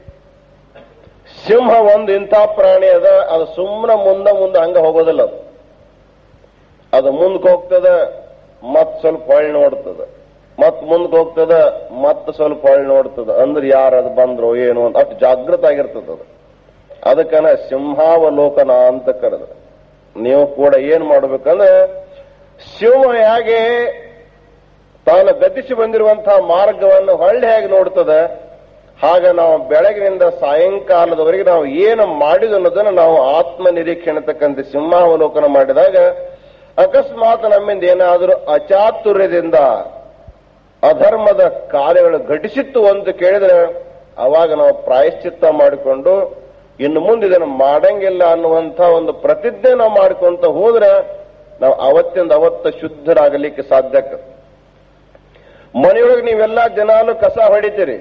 ಸಿಂಹ ಒಂದು ಇಂಥ ಪ್ರಾಣಿ ಅದ ಅದು ಸುಮ್ಮನೆ ಮುಂದೆ ಮುಂದೆ ಹಂಗ ಹೋಗೋದಿಲ್ಲ ಅದು ಅದು ಮುಂದಕ್ಕೆ ಹೋಗ್ತದ ಮತ್ ಸ್ವಲ್ಪ ಹೊಳ್ಳಿ ನೋಡ್ತದ ಮತ್ ಮುಂದಕ್ಕೆ ಹೋಗ್ತದ ಮತ್ ಸ್ವಲ್ಪ ಹೊಳ್ಳಿ ನೋಡ್ತದ ಅಂದ್ರೆ ಯಾರು ಅದು ಬಂದ್ರು ಏನು ಅಂತ ಅಷ್ಟು ಜಾಗೃತ ಆಗಿರ್ತದ ಅದು ಅದಕ್ಕನ ಸಿಂಹಾವಲೋಕನ ಅಂತ ಕರೆದ ನೀವು ಕೂಡ ಏನ್ ಮಾಡ್ಬೇಕಂದ್ರೆ ಸಿಂಹ ಹೇಗೆ ತಾನು ಗತಿಸಿ ಬಂದಿರುವಂತಹ ಮಾರ್ಗವನ್ನು ಹೊಳ್ಳಿ ಹೇಗೆ ನೋಡ್ತದೆ ಹಾಗ ನಾವು ಬೆಳಗಿನಿಂದ ಸಾಯಂಕಾಲದವರೆಗೆ ನಾವು ಏನು ಮಾಡಿದ ಅನ್ನೋದನ್ನು ನಾವು ಆತ್ಮ ನಿರೀಕ್ಷಣೆ ತಕ್ಕಂತೆ ಸಿಂಹಾವಲೋಕನ ಮಾಡಿದಾಗ ಅಕಸ್ಮಾತ್ ನಮ್ಮಿಂದ ಏನಾದರೂ ಅಚಾತುರ್ಯದಿಂದ ಅಧರ್ಮದ ಕಾರ್ಯಗಳು ಘಟಿಸಿತ್ತು ಅಂತ ಕೇಳಿದ್ರೆ ಅವಾಗ ನಾವು ಪ್ರಾಯಶ್ಚಿತ್ತ ಮಾಡಿಕೊಂಡು ಇನ್ನು ಮುಂದೆ ಇದನ್ನು ಮಾಡಂಗಿಲ್ಲ ಅನ್ನುವಂಥ ಒಂದು ಪ್ರತಿಜ್ಞೆ ನಾವು ಮಾಡ್ಕೊಂತ ಹೋದ್ರೆ ನಾವು ಅವತ್ತಿಂದ ಅವತ್ತ ಶುದ್ಧರಾಗಲಿಕ್ಕೆ ಸಾಧ್ಯ ಆಗ್ತದೆ ಮನೆಯೊಳಗೆ ನೀವೆಲ್ಲ ದಿನಾಲು ಕಸ ಹೊಡಿತೀರಿ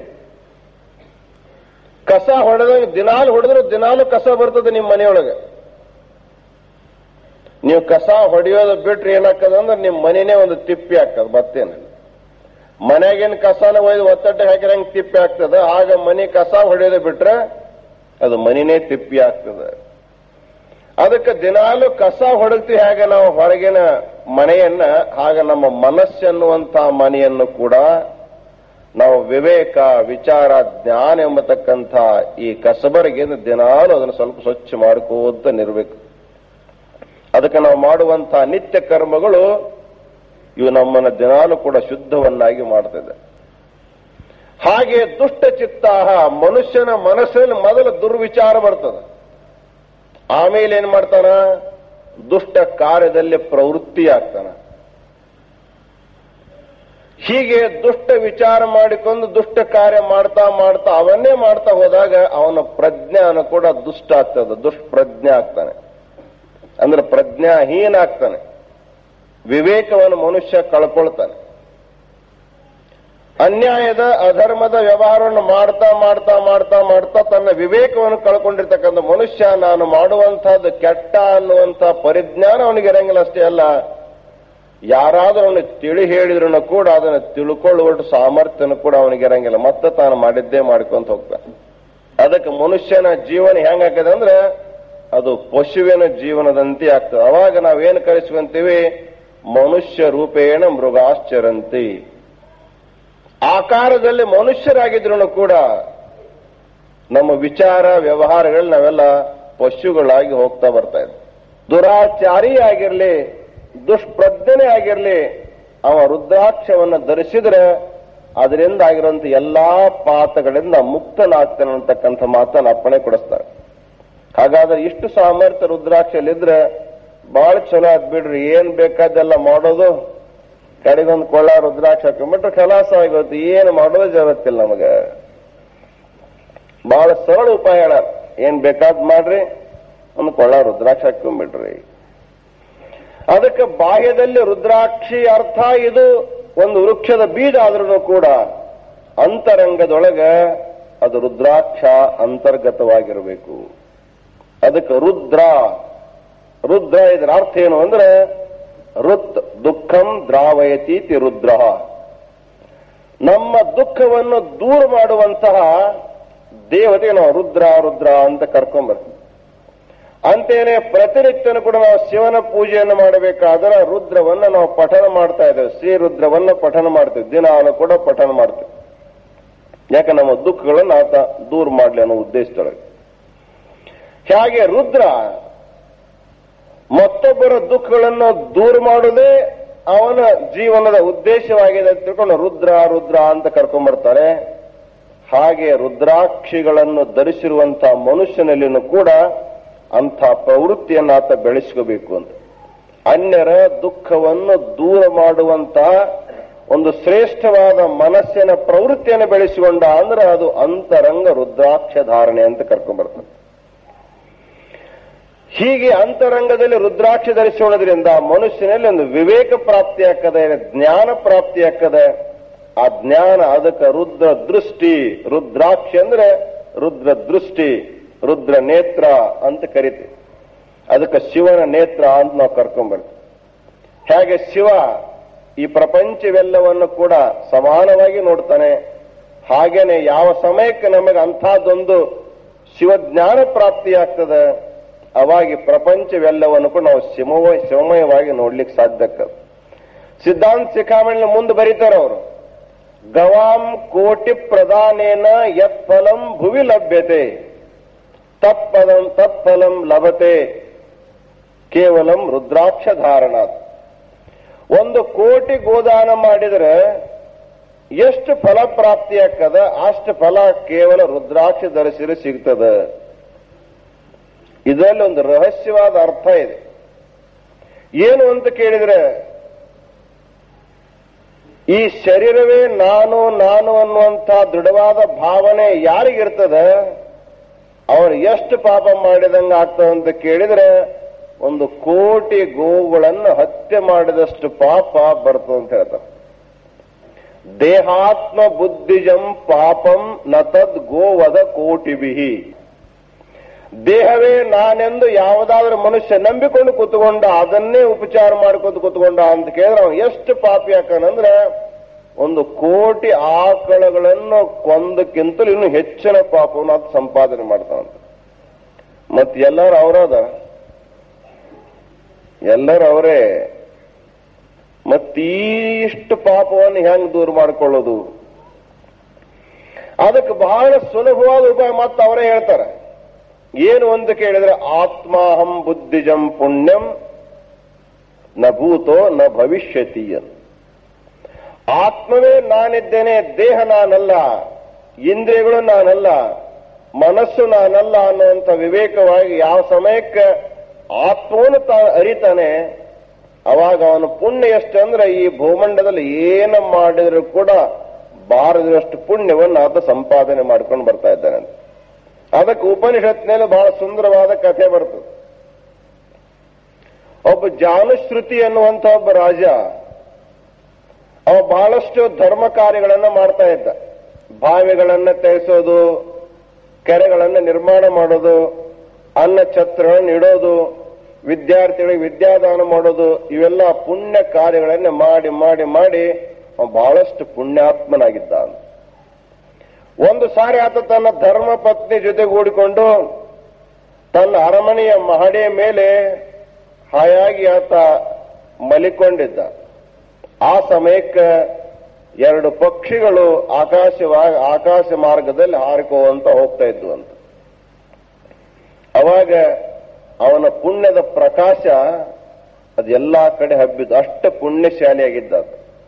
ಕಸ ಹೊಡೆದಾಗ ದಿನಾಲು ಹೊಡೆದ್ರು ದಿನಾಲು ಕಸ ಬರ್ತದೆ ನಿಮ್ಮ ಮನೆಯೊಳಗೆ ನೀವು ಕಸ ಹೊಡೆಯೋದು ಬಿಟ್ರೆ ಏನಾಗ್ತದ ಅಂದ್ರೆ ನಿಮ್ಮ ಮನೆನೇ ಒಂದು ತಿಪ್ಪಿ ಆಗ್ತದೆ ಮತ್ತೇನಿಲ್ಲ ಮನೆಗೇನು ಕಸನ ಒಯ್ದು ಒತ್ತಟ್ಟೆ ಹಾಕಿರ ಹೆಂಗ್ ತಿಪ್ಪಿ ಆಗ್ತದ ಆಗ ಮನೆ ಕಸ ಹೊಡೆಯೋದು ಬಿಟ್ರೆ ಅದು ಮನಿನೇ ತಿಪ್ಪಿ ಆಗ್ತದೆ ಅದಕ್ಕೆ ದಿನಾಲು ಕಸ ಹೊಡಗ್ತಿ ಹಾಗೆ ನಾವು ಹೊರಗಿನ ಮನೆಯನ್ನ ಹಾಗ ನಮ್ಮ ಮನಸ್ಸೆನ್ನುವಂತ ಮನೆಯನ್ನು ಕೂಡ ನಾವು ವಿವೇಕ ವಿಚಾರ ಜ್ಞಾನ ಎಂಬತಕ್ಕಂಥ ಈ ಕಸಬರಿಗೆ ದಿನಾಲು ಅದನ್ನು ಸ್ವಲ್ಪ ಸ್ವಚ್ಛ ಮಾಡ್ಕೋತ ನಿರ್ಬೇಕು ಅದಕ್ಕೆ ನಾವು ಮಾಡುವಂತಹ ನಿತ್ಯ ಕರ್ಮಗಳು ಇವು ನಮ್ಮನ್ನ ದಿನಾಲು ಕೂಡ ಶುದ್ಧವನ್ನಾಗಿ ಮಾಡ್ತದೆ ಹಾಗೆ ದುಷ್ಟ ಚಿತ್ತಾಹ ಮನುಷ್ಯನ ಮನಸ್ಸಲ್ಲಿ ಮೊದಲು ದುರ್ವಿಚಾರ ಬರ್ತದೆ ಆಮೇಲೆ ಏನ್ ಮಾಡ್ತಾನ ದುಷ್ಟ ಕಾರ್ಯದಲ್ಲಿ ಪ್ರವೃತ್ತಿ ಆಗ್ತಾನ ಹೀಗೆ ದುಷ್ಟ ವಿಚಾರ ಮಾಡಿಕೊಂಡು ದುಷ್ಟ ಕಾರ್ಯ ಮಾಡ್ತಾ ಮಾಡ್ತಾ ಅವನ್ನೇ ಮಾಡ್ತಾ ಹೋದಾಗ ಅವನ ಪ್ರಜ್ಞಾನ ಕೂಡ ದುಷ್ಟ ಆಗ್ತದೆ ದುಷ್ಪ್ರಜ್ಞೆ ಆಗ್ತಾನೆ ಅಂದ್ರೆ ಪ್ರಜ್ಞಾಹೀನ ಆಗ್ತಾನೆ ವಿವೇಕವನ್ನು ಮನುಷ್ಯ ಕಳ್ಕೊಳ್ತಾನೆ ಅನ್ಯಾಯದ ಅಧರ್ಮದ ವ್ಯವಹಾರವನ್ನು ಮಾಡ್ತಾ ಮಾಡ್ತಾ ಮಾಡ್ತಾ ಮಾಡ್ತಾ ತನ್ನ ವಿವೇಕವನ್ನು ಕಳ್ಕೊಂಡಿರ್ತಕ್ಕಂಥ ಮನುಷ್ಯ ನಾನು ಮಾಡುವಂತಹದ್ದು ಕೆಟ್ಟ ಅನ್ನುವಂಥ ಪರಿಜ್ಞಾನ ಅವನಿಗೆ ಇರಂಗಿಲ್ಲ ಅಷ್ಟೇ ಅಲ್ಲ ಯಾರಾದರೂ ಅವನಿಗೆ ತಿಳಿ ಹೇಳಿದ್ರು ಕೂಡ ಅದನ್ನು ತಿಳ್ಕೊಳ್ಳುವಷ್ಟು ಸಾಮರ್ಥ್ಯನೂ ಕೂಡ ಅವನಿಗೆ ಇರಂಗಿಲ್ಲ ಮತ್ತೆ ತಾನು ಮಾಡಿದ್ದೇ ಮಾಡ್ಕೊಂತ ಹೋಗ್ತಾನೆ ಅದಕ್ಕೆ ಮನುಷ್ಯನ ಜೀವನ ಹೆಂಗಾಗ್ತದೆ ಅಂದ್ರೆ ಅದು ಪಶುವಿನ ಜೀವನದಂತೆ ಆಗ್ತದೆ ಅವಾಗ ನಾವೇನು ಕಲಿಸುವಂತೀವಿ ಮನುಷ್ಯ ರೂಪೇಣ ಮೃಗಾಶ್ಚರಂತಿ ಆಕಾರದಲ್ಲಿ ಮನುಷ್ಯರಾಗಿದ್ರು ಕೂಡ ನಮ್ಮ ವಿಚಾರ ವ್ಯವಹಾರಗಳು ನಾವೆಲ್ಲ ಪಶುಗಳಾಗಿ ಹೋಗ್ತಾ ಬರ್ತಾ ಇದ್ವಿ ದುರಾಚಾರಿ ಆಗಿರ್ಲಿ ದುಷ್ಪ್ರಜ್ಞನೆ ಆಗಿರ್ಲಿ ಅವ ರುದ್ರಾಕ್ಷವನ್ನು ಧರಿಸಿದ್ರೆ ಅದರಿಂದ ಆಗಿರುವಂತ ಎಲ್ಲಾ ಪಾತಗಳಿಂದ ಮುಕ್ತನಾಗ್ತಾನೆ ಅಂತಕ್ಕಂಥ ಮಾತನ್ನು ಅಪ್ಪಣೆ ಕೊಡಿಸ್ತಾರೆ ಹಾಗಾದ್ರೆ ಇಷ್ಟು ಸಾಮರ್ಥ್ಯ ರುದ್ರಾಕ್ಷಲಿದ್ರೆ ಬಹಳ ಚಲೋ ಆದ್ ಬಿಡ್ರಿ ಏನ್ ಬೇಕಾದೆಲ್ಲ ಮಾಡೋದು ಕಡೆಗೊಂದು ಕೊಳ್ಳ ರುದ್ರಾಕ್ಷ ಹಾಕೊಂಡ್ಬಿಟ್ರೆ ಖಲಾಸ ಆಗೋದು ಏನು ಮಾಡೋದು ಜಗತ್ತಿಲ್ಲ ನಮಗ ಬಹಳ ಸರಳ ಉಪಾಯ ಹೇಳ ಏನ್ ಬೇಕಾದ್ ಮಾಡ್ರಿ ಒಂದು ಕೊಳ್ಳ ರುದ್ರಾಕ್ಷ ಹಾಕೊಂಡ್ಬಿಡ್ರಿ ಅದಕ್ಕೆ ಬಾಹ್ಯದಲ್ಲಿ ರುದ್ರಾಕ್ಷಿ ಅರ್ಥ ಇದು ಒಂದು ವೃಕ್ಷದ ಬೀಜ ಆದ್ರೂ ಕೂಡ ಅಂತರಂಗದೊಳಗ ಅದು ರುದ್ರಾಕ್ಷ ಅಂತರ್ಗತವಾಗಿರಬೇಕು ಅದಕ್ಕೆ ರುದ್ರ ರುದ್ರ ಇದರ ಅರ್ಥ ಏನು ಅಂದ್ರೆ ರುತ್ ದುಃಖಂ ದ್ರಾವಯತೀತಿ ರುದ್ರ ನಮ್ಮ ದುಃಖವನ್ನು ದೂರ ಮಾಡುವಂತಹ ದೇವತೆಗೆ ನಾವು ರುದ್ರ ರುದ್ರ ಅಂತ ಕರ್ಕೊಂಡ್ಬರ್ತೀವಿ ಅಂತೇನೆ ಪ್ರತಿನಿತ್ಯನೂ ಕೂಡ ನಾವು ಶಿವನ ಪೂಜೆಯನ್ನು ಮಾಡಬೇಕಾದ್ರೆ ರುದ್ರವನ್ನ ನಾವು ಪಠನ ಮಾಡ್ತಾ ಇದ್ದೇವೆ ಶ್ರೀ ರುದ್ರವನ್ನ ಪಠನ ಮಾಡ್ತೇವೆ ದಿನಾಲು ಕೂಡ ಪಠನ ಮಾಡ್ತೇವೆ ಯಾಕೆ ನಮ್ಮ ದುಃಖಗಳನ್ನು ಆತ ದೂರ ಮಾಡಲಿ ಅನ್ನೋ ಉದ್ದೇಶದೊಳಗೆ ಹಾಗೆ ರುದ್ರ ಮತ್ತೊಬ್ಬರ ದುಃಖಗಳನ್ನು ದೂರ ಮಾಡುವುದೇ ಅವನ ಜೀವನದ ಉದ್ದೇಶವಾಗಿದೆ ಅಂತ ತಿಳ್ಕೊಂಡು ರುದ್ರ ರುದ್ರ ಅಂತ ಕರ್ಕೊಂಡ್ಬರ್ತಾರೆ ಹಾಗೆ ರುದ್ರಾಕ್ಷಿಗಳನ್ನು ಧರಿಸಿರುವಂತಹ ಮನುಷ್ಯನಲ್ಲಿನೂ ಕೂಡ ಅಂಥ ಪ್ರವೃತ್ತಿಯನ್ನು ಆತ ಬೆಳೆಸ್ಕೋಬೇಕು ಅಂತ ಅನ್ಯರ ದುಃಖವನ್ನು ದೂರ ಮಾಡುವಂತಹ ಒಂದು ಶ್ರೇಷ್ಠವಾದ ಮನಸ್ಸಿನ ಪ್ರವೃತ್ತಿಯನ್ನು ಬೆಳೆಸಿಕೊಂಡ ಅಂದ್ರೆ ಅದು ಅಂತರಂಗ ರುದ್ರಾಕ್ಷ ಧಾರಣೆ ಅಂತ ಕರ್ಕೊಂಡ್ಬರ್ತದೆ ಹೀಗೆ ಅಂತರಂಗದಲ್ಲಿ ರುದ್ರಾಕ್ಷ ಧರಿಸೋಣದ್ರಿಂದ ಮನುಷ್ಯನಲ್ಲಿ ಒಂದು ವಿವೇಕ ಪ್ರಾಪ್ತಿ ಆಗ್ತದೆ ಜ್ಞಾನ ಪ್ರಾಪ್ತಿ ಆಗ್ತದೆ ಆ ಜ್ಞಾನ ಅದಕ್ಕೆ ರುದ್ರ ದೃಷ್ಟಿ ರುದ್ರಾಕ್ಷ ಅಂದ್ರೆ ರುದ್ರ ದೃಷ್ಟಿ ರುದ್ರ ನೇತ್ರ ಅಂತ ಕರಿತೀವಿ ಅದಕ್ಕೆ ಶಿವನ ನೇತ್ರ ಅಂತ ನಾವು ಕರ್ಕೊಂಡ್ಬರ್ತೀವಿ ಹೇಗೆ ಶಿವ ಈ ಪ್ರಪಂಚವೆಲ್ಲವನ್ನು ಕೂಡ ಸಮಾನವಾಗಿ ನೋಡ್ತಾನೆ ಹಾಗೇನೆ ಯಾವ ಸಮಯಕ್ಕೆ ನಮಗೆ ಅಂಥದ್ದೊಂದು ಶಿವಜ್ಞಾನ ಪ್ರಾಪ್ತಿಯಾಗ್ತದೆ ಅವಾಗಿ ಪ್ರಪಂಚವೆಲ್ಲವನ್ನು ಕೂಡ ನಾವು ಶಿವಮಯ ಶಿವಮಯವಾಗಿ ನೋಡ್ಲಿಕ್ಕೆ ಸಾಧ್ಯ ಆಗ್ತದೆ ಸಿದ್ಧಾಂತ ಶಿಖಾಮಣಿ ಮುಂದೆ ಬರೀತಾರೆ ಅವರು ಗವಾಂ ಕೋಟಿ ಪ್ರದಾನೇನ ಯತ್ ಫಲಂ ಭುವಿ ಲಭ್ಯತೆ ತತ್ಪದಂ ತತ್ಫಲಂ ಲಭತೆ ಕೇವಲಂ ರುದ್ರಾಕ್ಷ ಧಾರಣಾತ್ ಒಂದು ಕೋಟಿ ಗೋದಾನ ಮಾಡಿದ್ರೆ ಎಷ್ಟು ಫಲ ಪ್ರಾಪ್ತಿ ಆಗ್ತದ ಅಷ್ಟು ಫಲ ಕೇವಲ ರುದ್ರಾಕ್ಷ ಧರಿಸಿದ್ರೆ ಸಿಗ್ತದ ಇದರಲ್ಲಿ ಒಂದು ರಹಸ್ಯವಾದ ಅರ್ಥ ಇದೆ ಏನು ಅಂತ ಕೇಳಿದ್ರೆ ಈ ಶರೀರವೇ ನಾನು ನಾನು ಅನ್ನುವಂಥ ದೃಢವಾದ ಭಾವನೆ ಯಾರಿಗಿರ್ತದೆ ಅವರು ಎಷ್ಟು ಪಾಪ ಮಾಡಿದಂಗ ಆಗ್ತದೆ ಅಂತ ಕೇಳಿದ್ರೆ ಒಂದು ಕೋಟಿ ಗೋವುಗಳನ್ನು ಹತ್ಯೆ ಮಾಡಿದಷ್ಟು ಪಾಪ ಬರ್ತದೆ ಅಂತ ಹೇಳ್ತಾರೆ ದೇಹಾತ್ಮ ಬುದ್ಧಿಜಂ ಪಾಪಂ ನತದ್ ಗೋವದ ಕೋಟಿ ಬಿಹಿ ದೇಹವೇ ನಾನೆಂದು ಯಾವುದಾದ್ರೂ ಮನುಷ್ಯ ನಂಬಿಕೊಂಡು ಕೂತ್ಕೊಂಡ ಅದನ್ನೇ ಉಪಚಾರ ಮಾಡ್ಕೊಂಡು ಕೂತ್ಕೊಂಡ ಅಂತ ಕೇಳಿದ್ರೆ ಅವನು ಎಷ್ಟು ಪಾಪಿ ಹಾಕನಂದ್ರೆ ಒಂದು ಕೋಟಿ ಆಕಳಗಳನ್ನು ಕೊಂದಕ್ಕಿಂತಲೂ ಇನ್ನು ಹೆಚ್ಚಿನ ಪಾಪವನ್ನು ಅದು ಸಂಪಾದನೆ ಮಾಡ್ತಾನಂತ ಮತ್ ಎಲ್ಲರೂ ಅವರದ ಎಲ್ಲರೂ ಅವರೇ ಮತ್ತೀಷ್ಟು ಪಾಪವನ್ನು ಹೆಂಗ್ ದೂರ ಮಾಡ್ಕೊಳ್ಳೋದು ಅದಕ್ಕೆ ಬಹಳ ಸುಲಭವಾದ ಉಪಾಯ ಮತ್ತೆ ಅವರೇ ಹೇಳ್ತಾರೆ ಏನು ಅಂತ ಕೇಳಿದ್ರೆ ಆತ್ಮಾಹಂ ಬುದ್ಧಿಜಂ ಪುಣ್ಯಂ ನ ಭೂತೋ ನ ಭವಿಷ್ಯತಿ ಅಂತ ಆತ್ಮವೇ ನಾನಿದ್ದೇನೆ ದೇಹ ನಾನಲ್ಲ ಇಂದ್ರಿಯಗಳು ನಾನಲ್ಲ ಮನಸ್ಸು ನಾನಲ್ಲ ಅನ್ನುವಂಥ ವಿವೇಕವಾಗಿ ಯಾವ ಸಮಯಕ್ಕೆ ಆತ್ಮವನ್ನು ತಾ ಅರಿತಾನೆ ಅವಾಗ ಅವನ ಪುಣ್ಯ ಎಷ್ಟು ಅಂದ್ರೆ ಈ ಭೂಮಂಡದಲ್ಲಿ ಏನು ಮಾಡಿದ್ರು ಕೂಡ ಬಾರದಷ್ಟು ಪುಣ್ಯವನ್ನು ಆತ ಸಂಪಾದನೆ ಮಾಡ್ಕೊಂಡು ಬರ್ತಾ ಇದ್ದಾನೆ ಅಂತ ಅದಕ್ಕೆ ಉಪನಿಷತ್ನಲ್ಲಿ ಬಹಳ ಸುಂದರವಾದ ಕಥೆ ಬರ್ತದೆ ಒಬ್ಬ ಜಾನುಶ್ರುತಿ ಅನ್ನುವಂಥ ಒಬ್ಬ ರಾಜ ಅವ ಬಹಳಷ್ಟು ಧರ್ಮ ಕಾರ್ಯಗಳನ್ನ ಮಾಡ್ತಾ ಇದ್ದ ಬಾವಿಗಳನ್ನ ತೆಗೆಸೋದು ಕೆರೆಗಳನ್ನ ನಿರ್ಮಾಣ ಮಾಡೋದು ಅನ್ನ ಛತ್ರಗಳನ್ನು ಇಡೋದು ವಿದ್ಯಾರ್ಥಿಗಳಿಗೆ ವಿದ್ಯಾದಾನ ಮಾಡೋದು ಇವೆಲ್ಲ ಪುಣ್ಯ ಕಾರ್ಯಗಳನ್ನ ಮಾಡಿ ಮಾಡಿ ಮಾಡಿ ಅವ ಬಹಳಷ್ಟು ಪುಣ್ಯಾತ್ಮನಾಗಿದ್ದ ಒಂದು ಸಾರಿ ಆತ ತನ್ನ ಧರ್ಮ ಪತ್ನಿ ಜೊತೆಗೂಡಿಕೊಂಡು ತನ್ನ ಅರಮನೆಯ ಮಹಡಿಯ ಮೇಲೆ ಹಾಯಾಗಿ ಆತ ಮಲಿಕೊಂಡಿದ್ದ ಆ ಸಮಯಕ್ಕೆ ಎರಡು ಪಕ್ಷಿಗಳು ಆಕಾಶವಾಗಿ ಆಕಾಶ ಮಾರ್ಗದಲ್ಲಿ ಹಾರಿಕೋವಂತ ಹೋಗ್ತಾ ಇದ್ವು ಅಂತ ಅವಾಗ ಅವನ ಪುಣ್ಯದ ಪ್ರಕಾಶ ಅದು ಎಲ್ಲಾ ಕಡೆ ಹಬ್ಬಿದ್ದು ಅಷ್ಟು ಪುಣ್ಯಶಾಲಿಯಾಗಿದ್ದ ಅದು.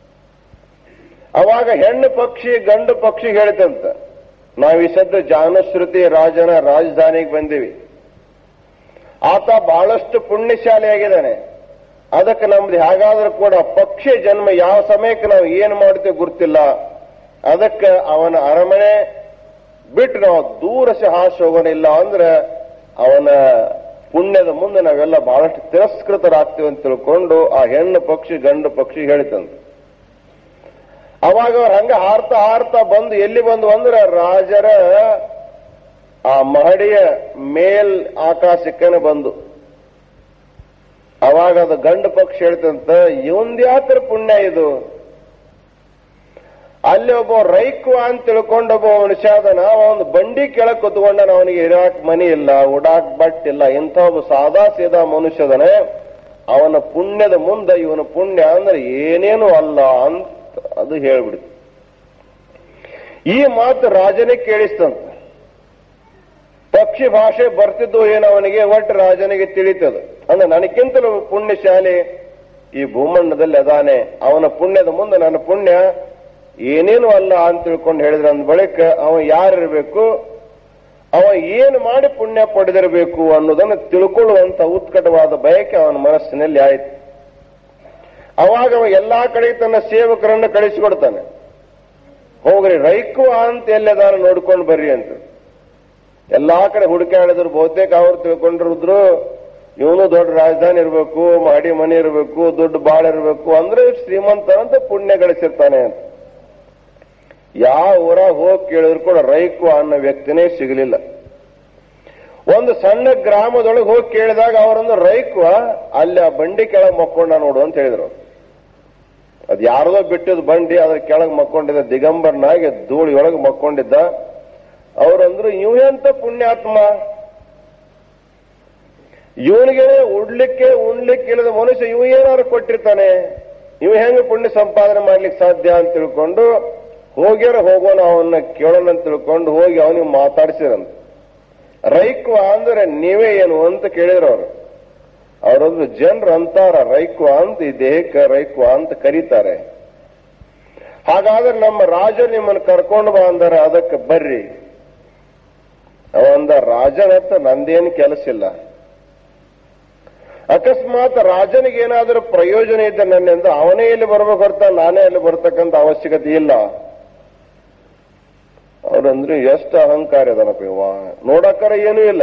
ಅವಾಗ ಹೆಣ್ಣು ಪಕ್ಷಿ ಗಂಡು ಪಕ್ಷಿ ಹೇಳಿತಂತ ನಾವು ಈ ಸದ್ದ ಜಾನಶ್ರುತಿ ರಾಜನ ರಾಜಧಾನಿಗೆ ಬಂದಿವಿ ಆತ ಬಹಳಷ್ಟು ಪುಣ್ಯಶಾಲಿಯಾಗಿದ್ದಾನೆ ಅದಕ್ಕೆ ನಮ್ದು ಹೇಗಾದ್ರೂ ಕೂಡ ಪಕ್ಷಿ ಜನ್ಮ ಯಾವ ಸಮಯಕ್ಕೆ ನಾವು ಏನು ಮಾಡ್ತೇವೆ ಗುರ್ತಿಲ್ಲ ಅದಕ್ಕೆ ಅವನ ಅರಮನೆ ಬಿಟ್ಟು ನಾವು ದೂರ ಸಹ ಹಾಸಿ ಹೋಗೋಣಿಲ್ಲ ಅಂದ್ರೆ ಅವನ ಪುಣ್ಯದ ಮುಂದೆ ನಾವೆಲ್ಲ ಬಹಳಷ್ಟು ತಿರಸ್ಕೃತರಾಗ್ತೀವಿ ಅಂತ ತಿಳ್ಕೊಂಡು ಆ ಹೆಣ್ಣು ಪಕ್ಷಿ ಗಂಡು ಪಕ್ಷಿ ಹೇಳಿತಂತ ಅವಾಗ ಅವ್ರು ಹಂಗ ಹಾರ್ತಾ ಹಾರ್ತಾ ಬಂದು ಎಲ್ಲಿ ಬಂದು ಅಂದ್ರೆ ರಾಜರ ಆ ಮಹಡಿಯ ಮೇಲ್ ಆಕಾಶಕ್ಕನೆ ಬಂದು ಅವಾಗ ಅದು ಗಂಡು ಪಕ್ಷಿ ಹೇಳ್ತಂತ ಇವಂದ್ ಯಾತ್ರ ಪುಣ್ಯ ಇದು ಅಲ್ಲಿ ಒಬ್ಬ ರೈಕ್ವ ಅಂತ ತಿಳ್ಕೊಂಡ ಒಬ್ಬ ಮನುಷ್ಯ ಅದನ ಅವ ಒಂದು ಬಂಡಿ ಕೆಳಗ್ ಕುತ್ಕೊಂಡನ ಅವನಿಗೆ ಇರಾಕ್ ಮನಿ ಇಲ್ಲ ಉಡಾಕ್ ಬಟ್ ಇಲ್ಲ ಇಂಥ ಒಬ್ಬ ಸಾದಾ ಸೀದಾ ಮನುಷ್ಯದನೆ ಅವನ ಪುಣ್ಯದ ಮುಂದೆ ಇವನ ಪುಣ್ಯ ಅಂದ್ರೆ ಏನೇನು ಅಲ್ಲ ಅಂತ ಅದು ಹೇಳ್ಬಿಡ್ತು ಈ ಮಾತು ರಾಜನೇ ಕೇಳಿಸ್ತಂತ ಪಕ್ಷಿ ಭಾಷೆ ಬರ್ತಿದ್ದು ಏನೋ ಅವನಿಗೆ ಒಟ್ಟು ರಾಜನಿಗೆ ತಿಳಿತದ ಅಂದ್ರೆ ನನಗಿಂತಲೂ ಪುಣ್ಯಶಾಲಿ ಈ ಭೂಮಂಡದಲ್ಲಿ ಅದಾನೆ ಅವನ ಪುಣ್ಯದ ಮುಂದೆ ನನ್ನ ಪುಣ್ಯ ಏನೇನು ಅಲ್ಲ ಅಂತ ತಿಳ್ಕೊಂಡು ಹೇಳಿದ್ರೆ ಅಂದ ಬಳಿಕ ಅವ ಯಾರಿರ್ಬೇಕು ಅವ ಏನು ಮಾಡಿ ಪುಣ್ಯ ಪಡೆದಿರಬೇಕು ಅನ್ನೋದನ್ನು ತಿಳ್ಕೊಳ್ಳುವಂತ ಉತ್ಕಟವಾದ ಬಯಕೆ ಅವನ ಮನಸ್ಸಿನಲ್ಲಿ ಆಯಿತು ಅವಾಗ ಅವ ಎಲ್ಲಾ ಕಡೆ ತನ್ನ ಸೇವಕರನ್ನು ಕಳಿಸಿಕೊಡ್ತಾನೆ ಹೋಗ್ರಿ ರೈಕ್ವ ಅಂತ ಎಲ್ಲದಾರ ನೋಡ್ಕೊಂಡು ಬರ್ರಿ ಅಂತ ಎಲ್ಲಾ ಕಡೆ ಹುಡುಕಾಡಿದ್ರು ಬಹುತೇಕ ಅವ್ರು ತಿಳ್ಕೊಂಡಿರಿದ್ರು ಇವನು ದೊಡ್ಡ ರಾಜಧಾನಿ ಇರಬೇಕು ಮಾಡಿ ಮನೆ ಇರಬೇಕು ದುಡ್ಡು ಬಾಳ ಇರಬೇಕು ಅಂದ್ರೆ ಶ್ರೀಮಂತ ಅಂತ ಪುಣ್ಯ ಗಳಿಸಿರ್ತಾನೆ ಅಂತ ಯಾವ ಊರಾಗ ಹೋಗಿ ಕೇಳಿದ್ರು ಕೂಡ ರೈಕ್ವ ಅನ್ನೋ ವ್ಯಕ್ತಿನೇ ಸಿಗಲಿಲ್ಲ ಒಂದು ಸಣ್ಣ ಗ್ರಾಮದೊಳಗೆ ಹೋಗಿ ಕೇಳಿದಾಗ ಅವರೊಂದು ರೈಕ್ವ ಅಲ್ಲಿ ಆ ಬಂಡಿ ಕೆಳಗೆ ಮಕ್ಕೊಂಡ ನೋಡು ಅಂತ ಹೇಳಿದ್ರು ಅದ್ ಯಾರದೋ ಬಿಟ್ಟಿದ್ ಬಂಡಿ ಅದ್ರ ಕೆಳಗೆ ಮಕ್ಕೊಂಡಿದ್ದ ದಿಗಂಬರನಾಗಿ ಧೂಳಿಯೊಳಗೆ ಮಕ್ಕೊಂಡಿದ್ದ ಅವರಂದ್ರು ಇವ ಎಂತ ಪುಣ್ಯಾತ್ಮ ಇವನಿಗೆ ಉಡ್ಲಿಕ್ಕೆ ಉಣ್ಲಿಕ್ಕೆ ಇಲ್ಲದ ಮನುಷ್ಯ ಇವ ಏನಾದ್ರು ಕೊಟ್ಟಿರ್ತಾನೆ ಇವ ಹೆಂಗ ಪುಣ್ಯ ಸಂಪಾದನೆ ಮಾಡ್ಲಿಕ್ಕೆ ಸಾಧ್ಯ ಅಂತ ತಿಳ್ಕೊಂಡು ಹೋಗ್ಯಾರ ಹೋಗೋಣ ಅವನ್ನ ಕೇಳೋಣ ಅಂತ ತಿಳ್ಕೊಂಡು ಹೋಗಿ ಅವನಿಗೆ ಮಾತಾಡ್ಸಿರಂತ ರೈಕ್ವ ಅಂದ್ರೆ ನೀವೇ ಏನು ಅಂತ ಕೇಳಿದ್ರು ಅವರು ಅವರೊಂದು ಜನರು ಅಂತಾರ ರೈಕ್ವ ಅಂತ ಈ ದೇಹಕ್ಕೆ ರೈಕ್ವ ಅಂತ ಕರೀತಾರೆ ಹಾಗಾದ್ರೆ ನಮ್ಮ ರಾಜ ನಿಮ್ಮನ್ನು ಕರ್ಕೊಂಡು ಬಾ ಅಂದಾರ ಅದಕ್ಕೆ ಬರ್ರಿ ಅವಂದ ರಾಜನ ಹತ್ರ ನಂದೇನು ಕೆಲಸ ಇಲ್ಲ ಅಕಸ್ಮಾತ್ ರಾಜನಿಗೆ ಏನಾದರೂ ಪ್ರಯೋಜನ ಇದ್ದ ನನ್ನಿಂದ ಅವನೇ ಎಲ್ಲಿ ಬರ್ಬೇಕು ಹೊರತ ನಾನೇ ಎಲ್ಲಿ ಬರ್ತಕ್ಕಂತ ಅವಶ್ಯಕತೆ ಇಲ್ಲ ಅವ್ರಂದ್ರೆ ಎಷ್ಟು ಅಹಂಕಾರ ಇದನಪ್ಪ ಇವ ನೋಡಕ್ಕರ ಏನೂ ಇಲ್ಲ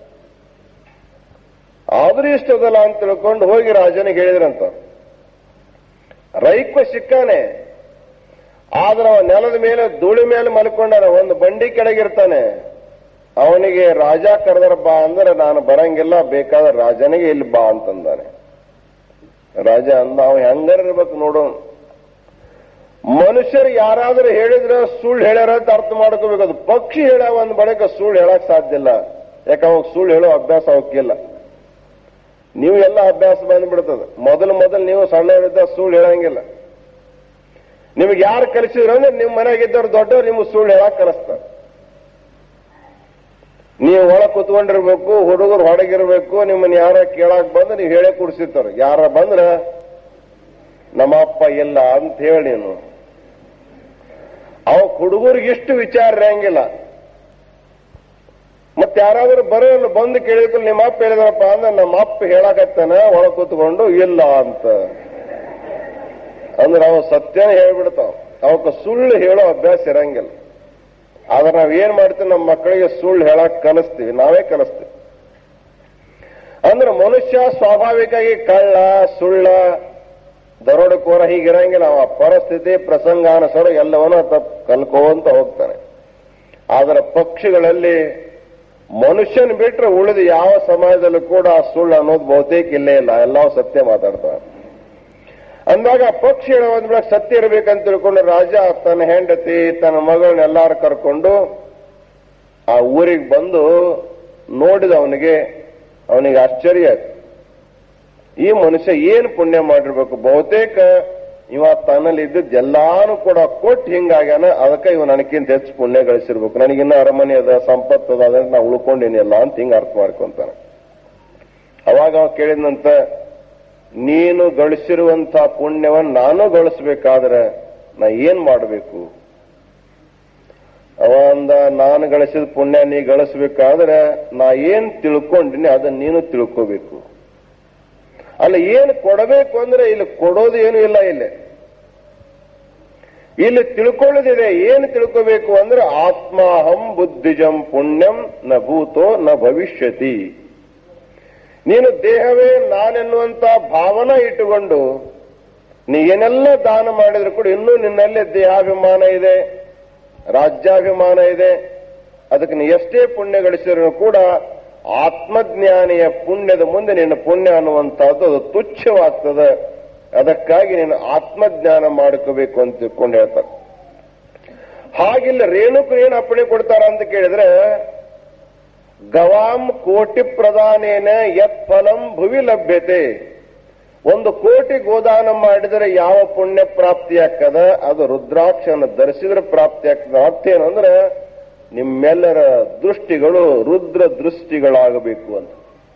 ಆದ್ರೂ ಇಷ್ಟದಲ್ಲ ಅಂತ ತಿಳ್ಕೊಂಡು ಹೋಗಿ ರಾಜನಿಗೆ ಹೇಳಿದ್ರಂತ ರೈಕ್ವ ಸಿಕ್ಕಾನೆ ಆದ್ರೆ ಅವ ನೆಲದ ಮೇಲೆ ಧೂಳಿ ಮೇಲೆ ಮಲ್ಕೊಂಡಾನ ಒಂದು ಬಂಡಿ ಕೆಳಗಿರ್ತಾನೆ ಅವನಿಗೆ ರಾಜ ಕರೆದ್ರ ಬಾ ಅಂದ್ರೆ ನಾನು ಬರಂಗಿಲ್ಲ ಬೇಕಾದ್ರೆ ರಾಜನಿಗೆ ಇಲ್ಲಿ ಬಾ ಅಂತಂದಾನೆ ರಾಜ ಅಂದ ಅವ ಹೆಂಗಾರ ಇರ್ಬೇಕು ನೋಡು ಮನುಷ್ಯರು ಯಾರಾದ್ರೂ ಹೇಳಿದ್ರೆ ಸುಳ್ಳು ಹೇಳ್ಯಾರ ಅಂತ ಅರ್ಥ ಮಾಡ್ಕೋಬೇಕು ಅದು ಪಕ್ಷಿ ಹೇಳ್ಯಾವ ಅಂದ ಬಳಿಕ ಸುಳ್ಳು ಹೇಳಕ್ ಸಾಧ್ಯ ಇಲ್ಲ ಯಾಕೆ ಅವಾಗ ಸುಳ್ಳು ಹೇಳೋ ಅಭ್ಯಾಸ ಅವಕ್ಕಿಲ್ಲ ನೀವು ಎಲ್ಲ ಅಭ್ಯಾಸ ಬಂದ್ಬಿಡ್ತದ ಮೊದಲು ಮೊದಲು ನೀವು ಸಣ್ಣವರಿದ್ದ ಸುಳ್ಳು ಹೇಳಂಗಿಲ್ಲ ನಿಮ್ಗೆ ಯಾರು ಕಲಿಸಿದ್ರು ಅಂದ್ರೆ ನಿಮ್ಮ ಮನೆಯಾಗಿದ್ದವ್ರು ದೊಡ್ಡವ್ರು ನಿಮ್ಗೆ ಸುಳ್ಳು ಹೇಳಕ್ ಕಲಿಸ್ತಾರೆ ನೀವು ಒಳ ಕುತ್ಕೊಂಡಿರ್ಬೇಕು ಹುಡುಗರು ಹೊರಗಿರ್ಬೇಕು ನಿಮ್ಮನ್ನ ಯಾರ ಕೇಳಕ್ ಬಂದ್ರೆ ನೀವು ಹೇಳೇ ಕುಡಿಸಿರ್ತಾರೆ ಯಾರ ಬಂದ್ರ ನಮ್ಮಪ್ಪ ಇಲ್ಲ ಅಂತ ಹೇಳಿ ನೀನು ಅವ ಹುಡುಗರಿಗೆ ಇಷ್ಟು ವಿಚಾರ ಇರಂಗಿಲ್ಲ ಮತ್ತೆ ಯಾರಾದ್ರೂ ಬರೋಲ್ಲ ಬಂದು ಕೇಳಿದ್ರು ನಿಮ್ಮ ಅಪ್ಪ ಹೇಳಿದ್ರಪ್ಪ ಅಂದ್ರೆ ನಮ್ಮ ಅಪ್ಪ ಹೇಳಕತ್ತಾನ ಒಳ ಕೂತ್ಕೊಂಡು ಇಲ್ಲ ಅಂತ ಅಂದ್ರೆ ಅವ ಸತ್ಯನೇ ಹೇಳ್ಬಿಡ್ತಾವ ಅವಕ್ಕ ಸುಳ್ಳು ಹೇಳೋ ಅಭ್ಯಾಸ ಇರಂಗಿಲ್ಲ ಆದ್ರೆ ನಾವ್ ಏನ್ ಮಾಡ್ತೀವಿ ನಮ್ಮ ಮಕ್ಕಳಿಗೆ ಸುಳ್ಳು ಹೇಳಕ್ ಕಲಿಸ್ತೀವಿ ನಾವೇ ಕಲಿಸ್ತೀವಿ ಅಂದ್ರೆ ಮನುಷ್ಯ ಸ್ವಾಭಾವಿಕವಾಗಿ ಕಳ್ಳ ಸುಳ್ಳ ದರೋಡಕೋರ ಹೀಗಿರಂಗಿಲ್ಲ ಅವ ಪರಿಸ್ಥಿತಿ ಪ್ರಸಂಗಾನುಸಾರ ಎಲ್ಲವನ್ನೂ ತಪ್ಪು ಕಲ್ಕೋಂತ ಹೋಗ್ತಾನೆ ಆದ್ರೆ ಪಕ್ಷಿಗಳಲ್ಲಿ ಮನುಷ್ಯನ್ ಬಿಟ್ರೆ ಉಳಿದ ಯಾವ ಸಮಾಜದಲ್ಲೂ ಕೂಡ ಆ ಸುಳ್ಳು ಅನ್ನೋದು ಬಹುತೇಕ ಇಲ್ಲೇ ಇಲ್ಲ ಎಲ್ಲವೂ ಸತ್ಯ ಮಾತಾಡ್ತಾರೆ ಅಂದಾಗ ಪಕ್ಷಿ ಹೇಳೋದ್ ಬೆಳಗ್ಗೆ ಸತ್ಯ ಇರಬೇಕಂತ ತಿಳ್ಕೊಂಡು ರಾಜ ತನ್ನ ಹೆಂಡತಿ ತನ್ನ ಮಗಳನ್ನ ಎಲ್ಲಾರು ಕರ್ಕೊಂಡು ಆ ಊರಿಗೆ ಬಂದು ನೋಡಿದ ಅವನಿಗೆ ಅವನಿಗೆ ಆಶ್ಚರ್ಯ ಆಯ್ತು ಈ ಮನುಷ್ಯ ಏನು ಪುಣ್ಯ ಮಾಡಿರ್ಬೇಕು ಬಹುತೇಕ ಇವ ತನ್ನಲ್ಲಿ ಇದ್ದದ್ದು ಎಲ್ಲಾನು ಕೂಡ ಕೊಟ್ಟು ಹಿಂಗಾಗ್ಯಾನ ಅದಕ್ಕೆ ಇವ ನನಗಿಂತ ಹೆಚ್ಚು ಪುಣ್ಯ ಗಳಿಸಿರ್ಬೇಕು ನನಗಿನ್ನ ಅರಮನೆ ಅದ ಸಂಪತ್ತು ಅದ ಅದ್ರ ನಾ ಉಳ್ಕೊಂಡೇನಿಲ್ಲ ಅಂತ ಹಿಂಗ ಅರ್ಥ ಮಾಡ್ಕೊಂತಾನೆ ಅವಾಗ ಅವ ಕೇಳಿದಂತ ನೀನು ಗಳಿಸಿರುವಂತ ಪುಣ್ಯವನ್ನ ನಾನು ಗಳಿಸ್ಬೇಕಾದ್ರೆ ನಾ ಏನ್ ಮಾಡಬೇಕು ಅವ ಅಂದ ನಾನು ಗಳಿಸಿದ ಪುಣ್ಯ ನೀ ಗಳಿಸ್ಬೇಕಾದ್ರೆ ನಾ ಏನ್ ತಿಳ್ಕೊಂಡಿನಿ ಅದನ್ನ ನೀನು ತಿಳ್ಕೋಬೇಕು ಅಲ್ಲ ಏನು ಕೊಡಬೇಕು ಅಂದ್ರೆ ಇಲ್ಲಿ ಕೊಡೋದು ಏನು ಇಲ್ಲ ಇಲ್ಲಿ ಇಲ್ಲಿ ತಿಳ್ಕೊಳ್ಳೋದಿದೆ ಏನು ತಿಳ್ಕೋಬೇಕು ಅಂದ್ರೆ ಆತ್ಮಾಹಂ ಬುದ್ಧಿಜಂ ಪುಣ್ಯಂ ನ ಭೂತೋ ನ ಭವಿಷ್ಯತಿ ನೀನು ದೇಹವೇ ನಾನೆನ್ನುವಂತ ಭಾವನ ಇಟ್ಟುಕೊಂಡು ನೀ ಏನೆಲ್ಲ ದಾನ ಮಾಡಿದ್ರು ಕೂಡ ಇನ್ನೂ ನಿನ್ನಲ್ಲಿ ದೇಹಾಭಿಮಾನ ಇದೆ ರಾಜ್ಯಾಭಿಮಾನ ಇದೆ ಅದಕ್ಕೆ ನೀ ಎಷ್ಟೇ ಪುಣ್ಯ ಗಳಿಸಿದ್ರು ಕೂಡ ಆತ್ಮಜ್ಞಾನಿಯ ಪುಣ್ಯದ ಮುಂದೆ ನಿನ್ನ ಪುಣ್ಯ ಅನ್ನುವಂಥದ್ದು ಅದು ತುಚ್ಛವಾಗ್ತದೆ ಅದಕ್ಕಾಗಿ ನೀನು ಆತ್ಮಜ್ಞಾನ ಮಾಡ್ಕೋಬೇಕು ಅಂತ ತಿಳ್ಕೊಂಡು ಹೇಳ್ತಾರೆ ಹಾಗಿಲ್ಲ ರೇಣುಕು ಏನು ಅಪ್ಪಣೆ ಕೊಡ್ತಾರ ಅಂತ ಕೇಳಿದ್ರೆ ಗವಾಂ ಕೋಟಿ ಪ್ರದಾನೇನ ಯತ್ ಫಲಂ ಭುವಿ ಲಭ್ಯತೆ ಒಂದು ಕೋಟಿ ಗೋದಾನ ಮಾಡಿದರೆ ಯಾವ ಪುಣ್ಯ ಪ್ರಾಪ್ತಿ ಆಗ್ತದ ಅದು ರುದ್ರಾಕ್ಷನ ಧರಿಸಿದ್ರೆ ಪ್ರಾಪ್ತಿ ಆಗ್ತದ ಅರ್ಥ ಏನು ಅಂದ್ರೆ ನಿಮ್ಮೆಲ್ಲರ ದೃಷ್ಟಿಗಳು ರುದ್ರ ದೃಷ್ಟಿಗಳಾಗಬೇಕು ಅಂತ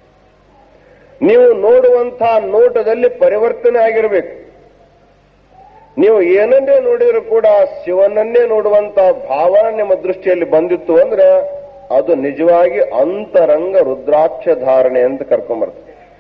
ನೀವು ನೋಡುವಂತಹ ನೋಟದಲ್ಲಿ ಪರಿವರ್ತನೆ ಆಗಿರಬೇಕು ನೀವು ಏನನ್ನೇ ನೋಡಿದ್ರು ಕೂಡ ಶಿವನನ್ನೇ ನೋಡುವಂತಹ ಭಾವನೆ ನಿಮ್ಮ ದೃಷ್ಟಿಯಲ್ಲಿ ಬಂದಿತ್ತು ಅಂದ್ರೆ ಅದು ನಿಜವಾಗಿ ಅಂತರಂಗ ರುದ್ರಾಕ್ಷ ಧಾರಣೆ ಅಂತ ಕರ್ಕೊಂಬರ್ತದೆ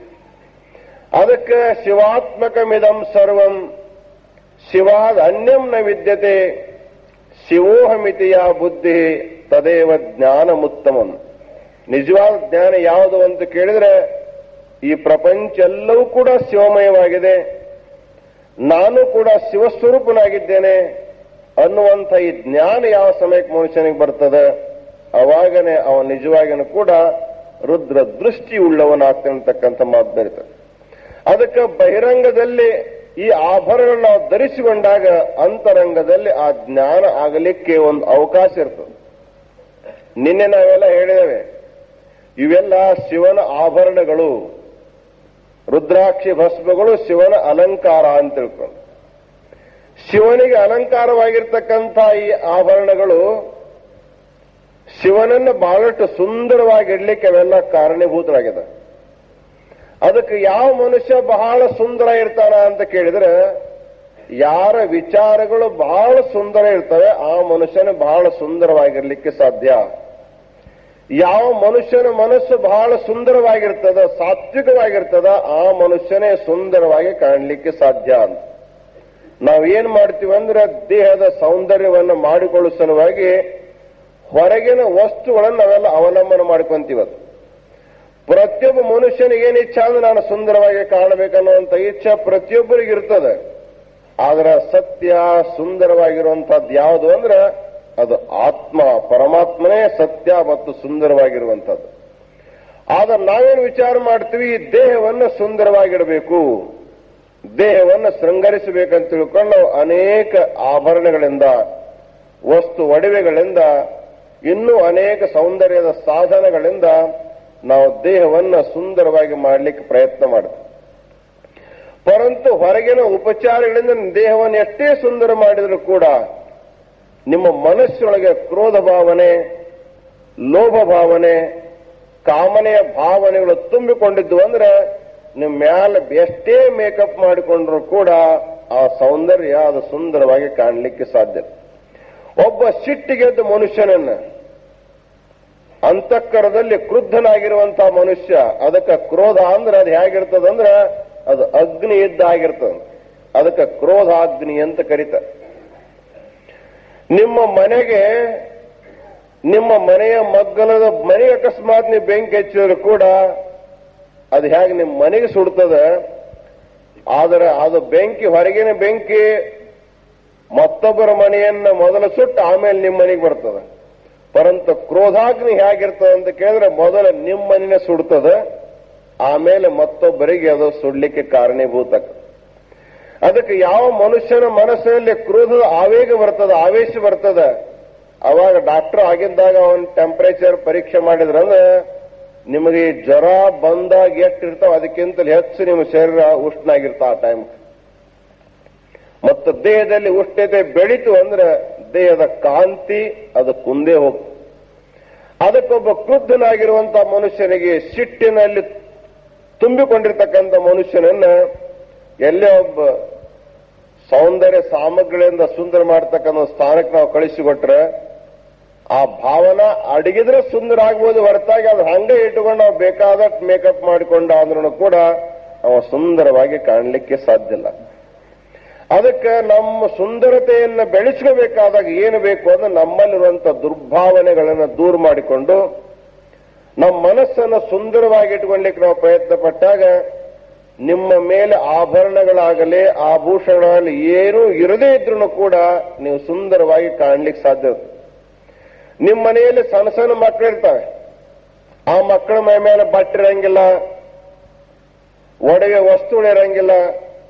ಅದಕ್ಕೆ ಶಿವಾತ್ಮಕಮಿದಂ ಸರ್ವಂ ಶಿವಾದ ಅನ್ಯಂ ನ ವಿದ್ಯತೆ ಶಿವೋಹಮಿತಿಯ ಬುದ್ಧಿ ತದೇವ ಜ್ಞಾನ ಮುತ್ತಮಂ ನಿಜವಾದ ಜ್ಞಾನ ಯಾವುದು ಅಂತ ಕೇಳಿದ್ರೆ ಈ ಪ್ರಪಂಚ ಎಲ್ಲವೂ ಕೂಡ ಶಿವಮಯವಾಗಿದೆ ನಾನು ಕೂಡ ಶಿವಸ್ವರೂಪನಾಗಿದ್ದೇನೆ ಅನ್ನುವಂಥ ಈ ಜ್ಞಾನ ಯಾವ ಸಮಯಕ್ಕೆ ಮನುಷ್ಯನಿಗೆ ಬರ್ತದೆ ಅವಾಗನೇ ಅವ ನಿಜವಾಗಿನೂ ಕೂಡ ರುದ್ರ ದೃಷ್ಟಿ ಉಳ್ಳವನಾಗ್ತಾನೆ ಅಂತಕ್ಕಂಥ ಮಾತು ಬರೀತದೆ ಅದಕ್ಕೆ ಬಹಿರಂಗದಲ್ಲಿ ಈ ಆಭರಣಗಳನ್ನ ನಾವು ಧರಿಸಿಕೊಂಡಾಗ ಅಂತರಂಗದಲ್ಲಿ ಆ ಜ್ಞಾನ ಆಗಲಿಕ್ಕೆ ಒಂದು ಅವಕಾಶ ಇರ್ತದೆ ನಿನ್ನೆ ನಾವೆಲ್ಲ ಹೇಳಿದ್ದೇವೆ ಇವೆಲ್ಲ ಶಿವನ ಆಭರಣಗಳು ರುದ್ರಾಕ್ಷಿ ಭಸ್ಮಗಳು ಶಿವನ ಅಲಂಕಾರ ಅಂತ ತಿಳ್ಕೊಂಡು ಶಿವನಿಗೆ ಅಲಂಕಾರವಾಗಿರ್ತಕ್ಕಂಥ ಈ ಆಭರಣಗಳು ಶಿವನನ್ನು ಬಹಳಷ್ಟು ಸುಂದರವಾಗಿ ಇಡ್ಲಿಕ್ಕೆ ಅವೆಲ್ಲ ಕಾರಣೀಭೂತರಾಗಿದೆ ಅದಕ್ಕೆ ಯಾವ ಮನುಷ್ಯ ಬಹಳ ಸುಂದರ ಇರ್ತಾನ ಅಂತ ಕೇಳಿದ್ರೆ ಯಾರ ವಿಚಾರಗಳು ಬಹಳ ಸುಂದರ ಇರ್ತವೆ ಆ ಮನುಷ್ಯನ ಬಹಳ ಸುಂದರವಾಗಿರ್ಲಿಕ್ಕೆ ಸಾಧ್ಯ ಯಾವ ಮನುಷ್ಯನ ಮನಸ್ಸು ಬಹಳ ಸುಂದರವಾಗಿರ್ತದ ಸಾತ್ವಿಕವಾಗಿರ್ತದ ಆ ಮನುಷ್ಯನೇ ಸುಂದರವಾಗಿ ಕಾಣಲಿಕ್ಕೆ ಸಾಧ್ಯ ಅಂತ ನಾವೇನ್ ಮಾಡ್ತೀವಿ ಅಂದ್ರೆ ದೇಹದ ಸೌಂದರ್ಯವನ್ನು ಮಾಡಿಕೊಳ್ಳುವ ಸಲುವಾಗಿ ಹೊರಗಿನ ವಸ್ತುಗಳನ್ನು ನಾವೆಲ್ಲ ಅವಲಂಬನೆ ಮಾಡ್ಕೊಂತೀವದು ಪ್ರತಿಯೊಬ್ಬ ಮನುಷ್ಯನಿಗೆ ಏನ್ ಇಚ್ಛೆ ಅಂದ್ರೆ ನಾನು ಸುಂದರವಾಗಿ ಕಾಣಬೇಕನ್ನುವಂತ ಇಚ್ಛೆ ಪ್ರತಿಯೊಬ್ಬರಿಗೆ ಇರ್ತದೆ ಆದ್ರೆ ಸತ್ಯ ಸುಂದರವಾಗಿರುವಂತಹದ್ದು ಯಾವುದು ಅಂದ್ರೆ ಅದು ಆತ್ಮ ಪರಮಾತ್ಮನೇ ಸತ್ಯ ಮತ್ತು ಸುಂದರವಾಗಿರುವಂತದ್ದು ಆದ್ರೆ ನಾವೇನು ವಿಚಾರ ಮಾಡ್ತೀವಿ ಈ ದೇಹವನ್ನು ಸುಂದರವಾಗಿಡಬೇಕು ದೇಹವನ್ನು ಶೃಂಗರಿಸಬೇಕಂತ ತಿಳ್ಕೊಂಡು ನಾವು ಅನೇಕ ಆಭರಣಗಳಿಂದ ವಸ್ತು ಒಡವೆಗಳಿಂದ ಇನ್ನೂ ಅನೇಕ ಸೌಂದರ್ಯದ ಸಾಧನಗಳಿಂದ ನಾವು ದೇಹವನ್ನು ಸುಂದರವಾಗಿ ಮಾಡಲಿಕ್ಕೆ ಪ್ರಯತ್ನ ಮಾಡ್ತೀವಿ ಪರಂತು ಹೊರಗಿನ ಉಪಚಾರಗಳಿಂದ ದೇಹವನ್ನು ಎಷ್ಟೇ ಸುಂದರ ಮಾಡಿದರೂ ಕೂಡ ನಿಮ್ಮ ಮನಸ್ಸೊಳಗೆ ಕ್ರೋಧ ಭಾವನೆ ಲೋಭ ಭಾವನೆ ಕಾಮನೆಯ ಭಾವನೆಗಳು ತುಂಬಿಕೊಂಡಿದ್ದು ಅಂದ್ರೆ ನಿಮ್ಮ ಮ್ಯಾಲ ಎಷ್ಟೇ ಮೇಕಪ್ ಮಾಡಿಕೊಂಡ್ರು ಕೂಡ ಆ ಸೌಂದರ್ಯ ಅದು ಸುಂದರವಾಗಿ ಕಾಣಲಿಕ್ಕೆ ಸಾಧ್ಯ ಒಬ್ಬ ಸಿಟ್ಟಿಗೆದ್ದ ಮನುಷ್ಯನನ್ನ ಅಂತಃಕರದಲ್ಲಿ ಕ್ರುದ್ಧನಾಗಿರುವಂತಹ ಮನುಷ್ಯ ಅದಕ್ಕೆ ಕ್ರೋಧ ಅಂದ್ರೆ ಅದು ಹೇಗಿರ್ತದಂದ್ರೆ ಅದು ಅಗ್ನಿ ಇದ್ದ ಆಗಿರ್ತದ ಅದಕ್ಕೆ ಕ್ರೋಧಾಗ್ನಿ ಅಂತ ಕರೀತಾರೆ ನಿಮ್ಮ ಮನೆಗೆ ನಿಮ್ಮ ಮನೆಯ ಮಗ್ಗಲದ ಮನೆಗೆ ಅಕಸ್ಮಾತ್ ನೀವು ಬೆಂಕಿ ಹಚ್ಚಿದ್ರು ಕೂಡ ಅದು ಹೇಗೆ ನಿಮ್ಮ ಮನೆಗೆ ಸುಡ್ತದೆ ಆದರೆ ಅದು ಬೆಂಕಿ ಹೊರಗಿನ ಬೆಂಕಿ ಮತ್ತೊಬ್ಬರ ಮನೆಯನ್ನ ಮೊದಲು ಸುಟ್ಟು ಆಮೇಲೆ ನಿಮ್ಮ ಮನೆಗೆ ಬರ್ತದೆ ಪರಂತು ಕ್ರೋಧಾಗ್ನಿ ಹೇಗಿರ್ತದೆ ಅಂತ ಕೇಳಿದ್ರೆ ಮೊದಲು ನಿಮ್ಮ ಮನೆನೇ ಸುಡ್ತದೆ ಆಮೇಲೆ ಮತ್ತೊಬ್ಬರಿಗೆ ಅದು ಸುಡ್ಲಿಕ್ಕೆ ಕಾರಣೀಭೂತ ಅದಕ್ಕೆ ಯಾವ ಮನುಷ್ಯನ ಮನಸ್ಸಿನಲ್ಲಿ ಕ್ರೋಧದ ಆವೇಗ ಬರ್ತದೆ ಆವೇಶ ಬರ್ತದೆ ಅವಾಗ ಡಾಕ್ಟರ್ ಆಗಿದ್ದಾಗ ಅವನ್ ಟೆಂಪರೇಚರ್ ಪರೀಕ್ಷೆ ಮಾಡಿದ್ರಂದ್ರೆ ನಿಮಗೆ ಈ ಜ್ವರ ಬಂದಾಗ ಎಷ್ಟಿರ್ತಾವ ಅದಕ್ಕಿಂತಲೂ ಹೆಚ್ಚು ನಿಮ್ಮ ಶರೀರ ಉಷ್ಣ ಆಗಿರ್ತಾವ ಆ ಟೈಮ್ ಮತ್ತು ದೇಹದಲ್ಲಿ ಉಷ್ಣತೆ ಬೆಳೀತು ಅಂದ್ರೆ ದೇಹದ ಕಾಂತಿ ಅದು ಕುಂದೇ ಹೋಗ್ತದೆ ಅದಕ್ಕೊಬ್ಬ ಕ್ರುದ್ಧನಾಗಿರುವಂತಹ ಮನುಷ್ಯನಿಗೆ ಸಿಟ್ಟಿನಲ್ಲಿ ತುಂಬಿಕೊಂಡಿರ್ತಕ್ಕಂಥ ಮನುಷ್ಯನನ್ನ ಎಲ್ಲೇ ಒಬ್ಬ ಸೌಂದರ್ಯ ಸಾಮಗ್ರಿಗಳಿಂದ ಸುಂದರ ಮಾಡ್ತಕ್ಕಂಥ ಸ್ಥಾನಕ್ಕೆ ನಾವು ಕಳಿಸಿಕೊಟ್ರೆ ಆ ಭಾವನ ಅಡಗಿದ್ರೆ ಸುಂದರ ಆಗ್ಬೋದು ಹೊರತಾಗಿ ಅದು ಹಂಗೆ ಇಟ್ಟುಕೊಂಡು ನಾವು ಬೇಕಾದಷ್ಟು ಮೇಕಪ್ ಮಾಡಿಕೊಂಡ ಅಂದ್ರೂ ಕೂಡ ಅವ ಸುಂದರವಾಗಿ ಕಾಣಲಿಕ್ಕೆ ಸಾಧ್ಯ ಇಲ್ಲ ಅದಕ್ಕೆ ನಮ್ಮ ಸುಂದರತೆಯನ್ನ ಬೆಳೆಸ್ಕೋಬೇಕಾದಾಗ ಏನು ಬೇಕು ಅಂದ್ರೆ ನಮ್ಮಲ್ಲಿರುವಂತಹ ದುರ್ಭಾವನೆಗಳನ್ನು ದೂರ ಮಾಡಿಕೊಂಡು ನಮ್ಮ ಮನಸ್ಸನ್ನು ಸುಂದರವಾಗಿ ಇಟ್ಕೊಳ್ಳಿಕ್ಕೆ ನಾವು ಪ್ರಯತ್ನ ಪಟ್ಟಾಗ ನಿಮ್ಮ ಮೇಲೆ ಆಭರಣಗಳಾಗಲಿ ಆಭೂಷಣಗಳಲ್ಲಿ ಏನೂ ಇರದೇ ಇದ್ರೂ ಕೂಡ ನೀವು ಸುಂದರವಾಗಿ ಕಾಣ್ಲಿಕ್ಕೆ ಸಾಧ್ಯ ಇರುತ್ತೆ ನಿಮ್ಮ ಮನೆಯಲ್ಲಿ ಸಣ್ಣ ಸಣ್ಣ ಮಕ್ಕಳು ಇರ್ತವೆ ಆ ಮಕ್ಕಳ ಮೈ ಮೇಲೆ ಬಟ್ಟೆ ಇರಂಗಿಲ್ಲ ಒಡವೆ ವಸ್ತುಗಳು ಇರಂಗಿಲ್ಲ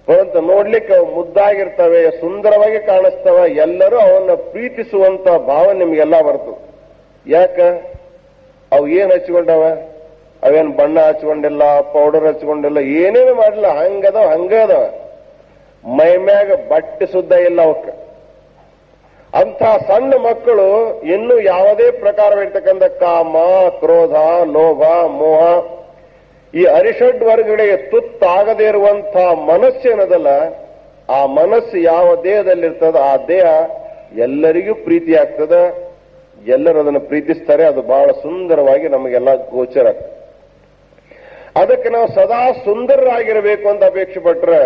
ಪರಂತು ನೋಡ್ಲಿಕ್ಕೆ ಅವು ಮುದ್ದಾಗಿರ್ತವೆ ಸುಂದರವಾಗಿ ಕಾಣಿಸ್ತವೆ ಎಲ್ಲರೂ ಅವನ್ನ ಪ್ರೀತಿಸುವಂತ ಭಾವ ನಿಮ್ಗೆಲ್ಲ ಬರ್ತದೆ ಯಾಕ ಅವು ಏನ್ ಹಚ್ಕೊಂಡವ ಅವೇನ್ ಬಣ್ಣ ಹಚ್ಕೊಂಡಿಲ್ಲ ಪೌಡರ್ ಹಚ್ಕೊಂಡಿಲ್ಲ ಏನೇನು ಮಾಡಿಲ್ಲ ಹಂಗದವ ಹಂಗ ಅದಾವ ಮೈಮ್ಯಾಗ ಬಟ್ಟೆ ಸುದ್ದ ಇಲ್ಲ ಅವಕ್ಕೆ ಅಂಥ ಸಣ್ಣ ಮಕ್ಕಳು ಇನ್ನೂ ಯಾವುದೇ ಪ್ರಕಾರವಿರ್ತಕ್ಕಂಥ ಕಾಮ ಕ್ರೋಧ ಲೋಭ ಮೋಹ ಈ ಅರಿಷಡ್ ವರ್ಗಗಳಿಗೆ ತುತ್ತಾಗದೇ ಇರುವಂಥ ಮನಸ್ಸೇನದಲ್ಲ ಆ ಮನಸ್ಸು ಯಾವ ದೇಹದಲ್ಲಿರ್ತದ ಆ ದೇಹ ಎಲ್ಲರಿಗೂ ಪ್ರೀತಿ ಆಗ್ತದ ಎಲ್ಲರೂ ಅದನ್ನು ಪ್ರೀತಿಸ್ತಾರೆ ಅದು ಬಹಳ ಸುಂದರವಾಗಿ ನಮಗೆಲ್ಲ ಗೋಚರ ಆಗ್ತದೆ ಅದಕ್ಕೆ ನಾವು ಸದಾ ಸುಂದರರಾಗಿರಬೇಕು ಅಂತ ಅಪೇಕ್ಷೆ ಪಟ್ರೆ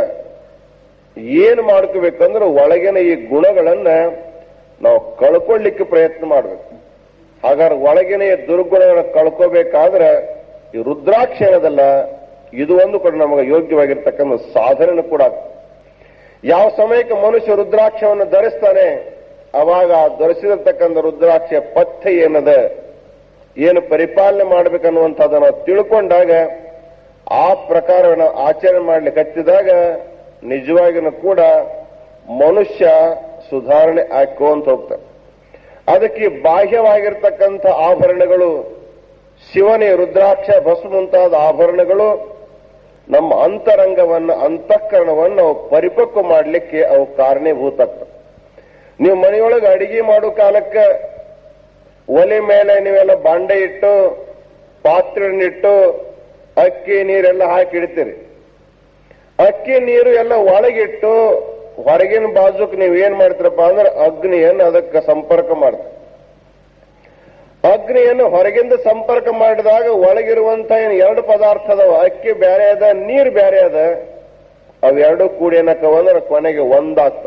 ಏನ್ ಮಾಡ್ಕೋಬೇಕಂದ್ರೆ ಒಳಗಿನ ಈ ಗುಣಗಳನ್ನ ನಾವು ಕಳ್ಕೊಳ್ಳಿಕ್ಕೆ ಪ್ರಯತ್ನ ಮಾಡಬೇಕು ಹಾಗಾದ್ರೆ ಒಳಗಿನ ಈ ದುರ್ಗುಣಗಳನ್ನ ಕಳ್ಕೋಬೇಕಾದ್ರೆ ಈ ರುದ್ರಾಕ್ಷ ಏನದಲ್ಲ ಇದು ಒಂದು ಕೂಡ ನಮಗೆ ಯೋಗ್ಯವಾಗಿರ್ತಕ್ಕಂಥ ಸಾಧನೆ ಕೂಡ ಆಗ್ತದೆ ಯಾವ ಸಮಯಕ್ಕೆ ಮನುಷ್ಯ ರುದ್ರಾಕ್ಷವನ್ನು ಧರಿಸ್ತಾನೆ ಅವಾಗ ಆ ಧರಿಸಿರತಕ್ಕಂಥ ರುದ್ರಾಕ್ಷ ಪಥ್ಯ ಏನದ ಏನು ಪರಿಪಾಲನೆ ಮಾಡ್ಬೇಕನ್ನುವಂಥದ್ದನ್ನು ನಾವು ತಿಳ್ಕೊಂಡಾಗ ಆ ಪ್ರಕಾರ ನಾವು ಆಚರಣೆ ಮಾಡ್ಲಿಕ್ಕೆ ಹತ್ತಿದಾಗ ನಿಜವಾಗಿನೂ ಕೂಡ ಮನುಷ್ಯ ಸುಧಾರಣೆ ಆಕೋಂತ ಹೋಗ್ತಾನೆ ಅದಕ್ಕೆ ಬಾಹ್ಯವಾಗಿರ್ತಕ್ಕಂಥ ಆಭರಣಗಳು ಶಿವನೇ ರುದ್ರಾಕ್ಷ ಭಸ್ಮ ಮುಂತಾದ ಆಭರಣಗಳು ನಮ್ಮ ಅಂತರಂಗವನ್ನು ಅಂತಃಕರಣವನ್ನು ಅವು ಪರಿಪಕ್ವ ಮಾಡಲಿಕ್ಕೆ ಅವು ಕಾರಣೀಭೂತ ಆಗ್ತವೆ ನೀವು ಮನೆಯೊಳಗೆ ಅಡಿಗೆ ಮಾಡೋ ಕಾಲಕ್ಕೆ ಒಲೆ ಮೇಲೆ ನೀವೆಲ್ಲ ಬಾಂಡೆ ಇಟ್ಟು ಪಾತ್ರೆಯನ್ನಿಟ್ಟು ಅಕ್ಕಿ ನೀರೆಲ್ಲ ಹಾಕಿ ಇಡ್ತೀರಿ ಅಕ್ಕಿ ನೀರು ಎಲ್ಲ ಒಳಗಿಟ್ಟು ಹೊರಗಿನ ಬಾಜುಕ್ ನೀವು ಏನ್ ಮಾಡ್ತೀರಪ್ಪ ಅಂದ್ರೆ ಅಗ್ನಿಯನ್ನು ಅದಕ್ಕೆ ಸಂಪರ್ಕ ಮಾಡ್ತೀರಿ ಅಗ್ನಿಯನ್ನು ಹೊರಗಿಂದ ಸಂಪರ್ಕ ಮಾಡಿದಾಗ ಒಳಗಿರುವಂತ ಏನು ಎರಡು ಪದಾರ್ಥ ಅದಾವ ಅಕ್ಕಿ ಬೇರೆ ಅದ ನೀರು ಬೇರೆ ಅದ ಅವೆರಡು ಕೂಡಿ ಏನಕ್ಕವ ಅಂದ್ರೆ ಕೊನೆಗೆ ಒಂದಾಗ್ತವ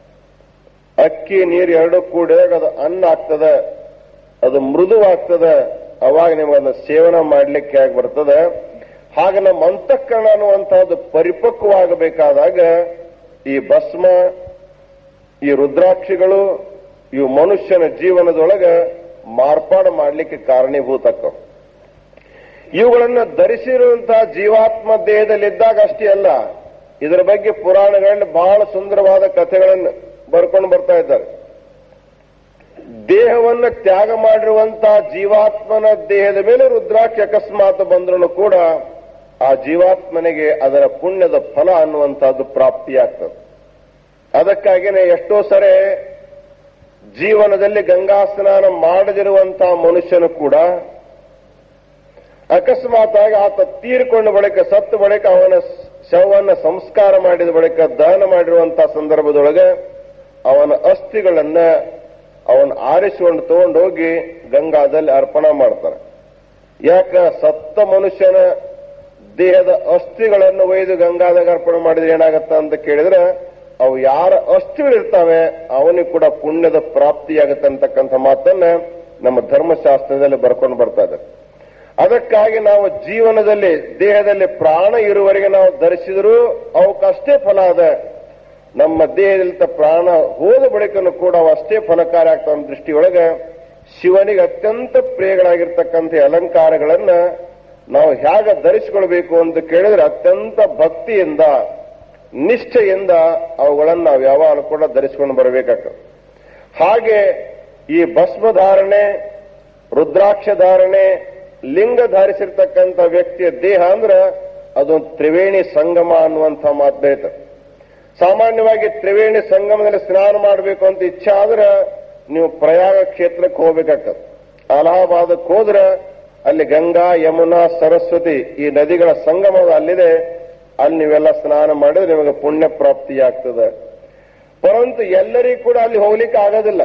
ಅಕ್ಕಿ ನೀರು ಎರಡು ಕೂಡಿದಾಗ ಅದು ಅನ್ನ ಆಗ್ತದ ಅದು ಮೃದುವಾಗ್ತದ ಅವಾಗ ನಿಮಗೆ ಅದನ್ನ ಸೇವನೆ ಮಾಡ್ಲಿಕ್ಕೆ ಆಗಿ ಬರ್ತದೆ ಹಾಗೆ ನಮ್ಮ ಅಂತಃಕರಣ ಅನ್ನುವಂತಹದ್ದು ಪರಿಪಕ್ವವಾಗಬೇಕಾದಾಗ ಈ ಭಸ್ಮ ಈ ರುದ್ರಾಕ್ಷಿಗಳು ಇವು ಮನುಷ್ಯನ ಜೀವನದೊಳಗ ಮಾರ್ಪಾಡು ಮಾಡಲಿಕ್ಕೆ ಕಾರಣೀಭೂತ ಆಕ್ಕವು. ಇವುಗಳನ್ನು ಧರಿಸಿರುವಂತಹ ಜೀವಾತ್ಮ ದೇಹದಲ್ಲಿದ್ದಾಗ ಅಷ್ಟೇ ಅಲ್ಲ ಇದರ ಬಗ್ಗೆ ಪುರಾಣಗಳಲ್ಲಿ ಬಹಳ ಸುಂದರವಾದ ಕಥೆಗಳನ್ನು ಬರ್ಕೊಂಡು ಬರ್ತಾ ಇದ್ದಾರೆ ದೇಹವನ್ನು ತ್ಯಾಗ ಮಾಡಿರುವಂತಹ ಜೀವಾತ್ಮನ ದೇಹದ ಮೇಲೆ ರುದ್ರಾಕ್ಷಿ ಅಕಸ್ಮಾತ್ ಬಂದ್ರೂ ಕೂಡ ಆ ಜೀವಾತ್ಮನಿಗೆ ಅದರ ಪುಣ್ಯದ ಫಲ ಅನ್ನುವಂತಹದ್ದು ಪ್ರಾಪ್ತಿಯಾಗ್ತದೆ ಅದಕ್ಕಾಗಿನೇ ಎಷ್ಟೋ ಸರಿ ಜೀವನದಲ್ಲಿ ಗಂಗಾ ಸ್ನಾನ ಮಾಡದಿರುವಂತಹ ಮನುಷ್ಯನು ಕೂಡ ಅಕಸ್ಮಾತ್ ಆಗಿ ಆತ ತೀರ್ಕೊಂಡ ಬಳಿಕ ಸತ್ತ ಬಳಿಕ ಅವನ ಶವವನ್ನು ಸಂಸ್ಕಾರ ಮಾಡಿದ ಬಳಿಕ ದಹನ ಮಾಡಿರುವಂತಹ ಸಂದರ್ಭದೊಳಗೆ ಅವನ ಅಸ್ಥಿಗಳನ್ನ ಅವನ ಆರಿಸಿಕೊಂಡು ತಗೊಂಡೋಗಿ ಗಂಗಾದಲ್ಲಿ ಅರ್ಪಣೆ ಮಾಡ್ತಾರೆ ಯಾಕ ಸತ್ತ ಮನುಷ್ಯನ ದೇಹದ ಅಸ್ಥಿಗಳನ್ನು ಒಯ್ದು ಗಂಗಾದಾಗ ಅರ್ಪಣೆ ಮಾಡಿದ್ರೆ ಏನಾಗತ್ತ ಅಂತ ಕೇಳಿದ್ರೆ ಅವು ಯಾರ ಅಸ್ಥಿಗಳಿರ್ತಾವೆ ಅವನಿಗೆ ಕೂಡ ಪುಣ್ಯದ ಪ್ರಾಪ್ತಿಯಾಗತ್ತೆ ಅಂತಕ್ಕಂಥ ಮಾತನ್ನ ನಮ್ಮ ಧರ್ಮಶಾಸ್ತ್ರದಲ್ಲಿ ಬರ್ಕೊಂಡು ಬರ್ತಾ ಇದೆ ಅದಕ್ಕಾಗಿ ನಾವು ಜೀವನದಲ್ಲಿ ದೇಹದಲ್ಲಿ ಪ್ರಾಣ ಇರುವವರೆಗೆ ನಾವು ಧರಿಸಿದರೂ ಅವಕ್ಕಷ್ಟೇ ಫಲ ಅದ ನಮ್ಮ ದೇಹದಲ್ಲಿದ್ದ ಪ್ರಾಣ ಹೋದ ಬಳಿಕನು ಕೂಡ ಅವು ಅಷ್ಟೇ ಫಲಕಾರಿ ಆಗ್ತಾವ ಅನ್ನೋ ದೃಷ್ಟಿಯೊಳಗೆ ಶಿವನಿಗೆ ಅತ್ಯಂತ ಪ್ರಿಯಗಳಾಗಿರ್ತಕ್ಕಂಥ ಅಲಂಕಾರಗಳನ್ನ ನಾವು ಹೇಗೆ ಧರಿಸಿಕೊಳ್ಬೇಕು ಅಂತ ಕೇಳಿದ್ರೆ ಅತ್ಯಂತ ಭಕ್ತಿಯಿಂದ ನಿಷ್ಠೆಯಿಂದ ಅವುಗಳನ್ನು ನಾವು ಯಾವಾಗಲೂ ಕೂಡ ಧರಿಸಿಕೊಂಡು ಬರಬೇಕಾಗ್ತದೆ ಹಾಗೆ ಈ ಭಸ್ಮ ಧಾರಣೆ ರುದ್ರಾಕ್ಷ ಧಾರಣೆ ಲಿಂಗ ಧರಿಸಿರ್ತಕ್ಕಂಥ ವ್ಯಕ್ತಿಯ ದೇಹ ಅಂದ್ರೆ ಅದೊಂದು ತ್ರಿವೇಣಿ ಸಂಗಮ ಅನ್ನುವಂಥ ಮಾತು ಹೇಳ್ತಾರೆ ಸಾಮಾನ್ಯವಾಗಿ ತ್ರಿವೇಣಿ ಸಂಗಮದಲ್ಲಿ ಸ್ನಾನ ಮಾಡಬೇಕು ಅಂತ ಇಚ್ಛೆ ಆದ್ರೆ ನೀವು ಪ್ರಯಾಗ ಕ್ಷೇತ್ರಕ್ಕೆ ಹೋಗ್ಬೇಕಾಗ್ತದೆ ಅಲಹಾಬಾದಕ್ಕೆ ಹೋದ್ರೆ ಅಲ್ಲಿ ಗಂಗಾ ಯಮುನಾ ಸರಸ್ವತಿ ಈ ನದಿಗಳ ಸಂಗಮ ಅಲ್ಲಿದೆ ಅಲ್ಲಿ ನೀವೆಲ್ಲ ಸ್ನಾನ ಮಾಡಿದ್ರೆ ನಿಮಗೆ ಪುಣ್ಯ ಪ್ರಾಪ್ತಿಯಾಗ್ತದೆ ಪರಂತು ಎಲ್ಲರಿಗೂ ಕೂಡ ಅಲ್ಲಿ ಹೋಗ್ಲಿಕ್ಕೆ ಆಗೋದಿಲ್ಲ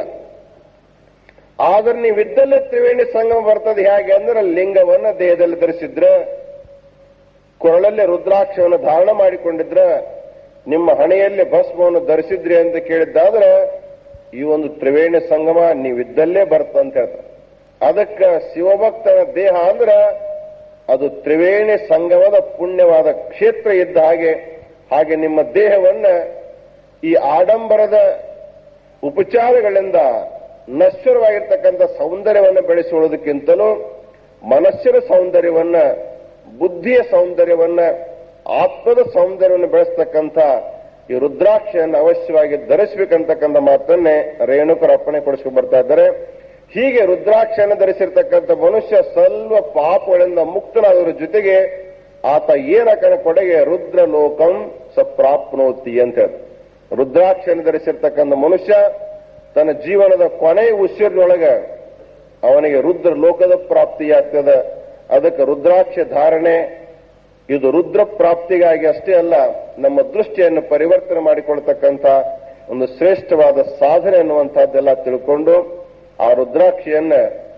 ಆದ್ರೆ ನೀವಿದ್ದಲ್ಲೇ ತ್ರಿವೇಣಿ ಸಂಗಮ ಬರ್ತದೆ ಹೇಗೆ ಅಂದ್ರೆ ಲಿಂಗವನ್ನ ದೇಹದಲ್ಲಿ ಧರಿಸಿದ್ರೆ ಕೊರಳಲ್ಲಿ ರುದ್ರಾಕ್ಷವನ್ನು ಧಾರಣ ಮಾಡಿಕೊಂಡಿದ್ರ ನಿಮ್ಮ ಹಣೆಯಲ್ಲಿ ಭಸ್ಮವನ್ನು ಧರಿಸಿದ್ರಿ ಅಂತ ಕೇಳಿದ್ದಾದ್ರೆ ಈ ಒಂದು ತ್ರಿವೇಣಿ ಸಂಗಮ ನೀವಿದ್ದಲ್ಲೇ ಬರ್ತಂತ ಹೇಳ್ತಾರೆ ಅದಕ್ಕೆ ಶಿವಭಕ್ತನ ದೇಹ ಅಂದ್ರೆ ಅದು ತ್ರಿವೇಣಿ ಸಂಗಮದ ಪುಣ್ಯವಾದ ಕ್ಷೇತ್ರ ಇದ್ದ ಹಾಗೆ ಹಾಗೆ ನಿಮ್ಮ ದೇಹವನ್ನ ಈ ಆಡಂಬರದ ಉಪಚಾರಗಳಿಂದ ನಶ್ವರವಾಗಿರ್ತಕ್ಕಂಥ ಸೌಂದರ್ಯವನ್ನು ಬೆಳೆಸಿಕೊಳ್ಳೋದಕ್ಕಿಂತಲೂ ಮನಸ್ಸಿನ ಸೌಂದರ್ಯವನ್ನ ಬುದ್ಧಿಯ ಸೌಂದರ್ಯವನ್ನ ಆತ್ಮದ ಸೌಂದರ್ಯವನ್ನು ಬೆಳೆಸ್ತಕ್ಕಂಥ ಈ ರುದ್ರಾಕ್ಷಿಯನ್ನು ಅವಶ್ಯವಾಗಿ ಧರಿಸಬೇಕಂತಕ್ಕಂಥ ಮಾತನ್ನೇ ರೇಣುಕರು ಅಪ್ಪಣೆ ಕೊಡಿಸ್ಕೊಂಡು ಬರ್ತಾ ಇದ್ದಾರೆ ಹೀಗೆ ರುದ್ರಾಕ್ಷಿಯನ್ನು ಧರಿಸಿರ್ತಕ್ಕಂಥ ಮನುಷ್ಯ ಸ್ವಲ್ಪ ಪಾಪಗಳಿಂದ ಮುಕ್ತನಾದವರ ಜೊತೆಗೆ ಆತ ಏನಕನ ಕೊಡೆಗೆ ರುದ್ರ ಲೋಕಂ ಸಪ್ರಾಪ್ನೋತಿ ಅಂತ ಹೇಳಿ ರುದ್ರಾಕ್ಷಿಯನ್ನು ಧರಿಸಿರ್ತಕ್ಕಂಥ ಮನುಷ್ಯ ತನ್ನ ಜೀವನದ ಕೊನೆಯ ಉಸಿರಿನೊಳಗೆ ಅವನಿಗೆ ರುದ್ರ ಲೋಕದ ಪ್ರಾಪ್ತಿಯಾಗ್ತದೆ ಅದಕ್ಕೆ ರುದ್ರಾಕ್ಷ ಧಾರಣೆ ಇದು ರುದ್ರ ಪ್ರಾಪ್ತಿಗಾಗಿ ಅಷ್ಟೇ ಅಲ್ಲ ನಮ್ಮ ದೃಷ್ಟಿಯನ್ನು ಪರಿವರ್ತನೆ ಮಾಡಿಕೊಳ್ತಕ್ಕಂಥ ಒಂದು ಶ್ರೇಷ್ಠವಾದ ಸಾಧನೆ ಅನ್ನುವಂಥದ್ದೆಲ್ಲ ತಿಳ್ಕೊಂಡು ಆ ರುದ್ರಾಕ್ಷಿಯನ್ನ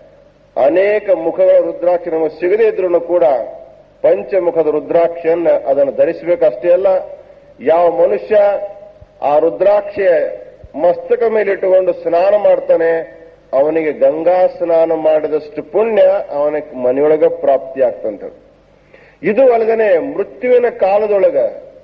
ಅನೇಕ ಮುಖಗಳ ರುದ್ರಾಕ್ಷಿ ನಮಗೆ ಸಿಗದೇ ಇದ್ರೂ ಕೂಡ ಪಂಚಮುಖದ ರುದ್ರಾಕ್ಷಿಯನ್ನ ಅದನ್ನು ಧರಿಸಬೇಕಷ್ಟೇ ಅಲ್ಲ ಯಾವ ಮನುಷ್ಯ ಆ ರುದ್ರಾಕ್ಷಿಯ ಮಸ್ತಕ ಮೇಲಿಟ್ಟುಕೊಂಡು ಸ್ನಾನ ಮಾಡ್ತಾನೆ ಅವನಿಗೆ ಗಂಗಾ ಸ್ನಾನ ಮಾಡಿದಷ್ಟು ಪುಣ್ಯ ಅವನಿಗೆ ಮನೆಯೊಳಗ ಪ್ರಾಪ್ತಿ ಆಗ್ತಂತ ಇದು ಅಲ್ಲದೆ ಮೃತ್ಯುವಿನ ಕಾಲದೊಳಗ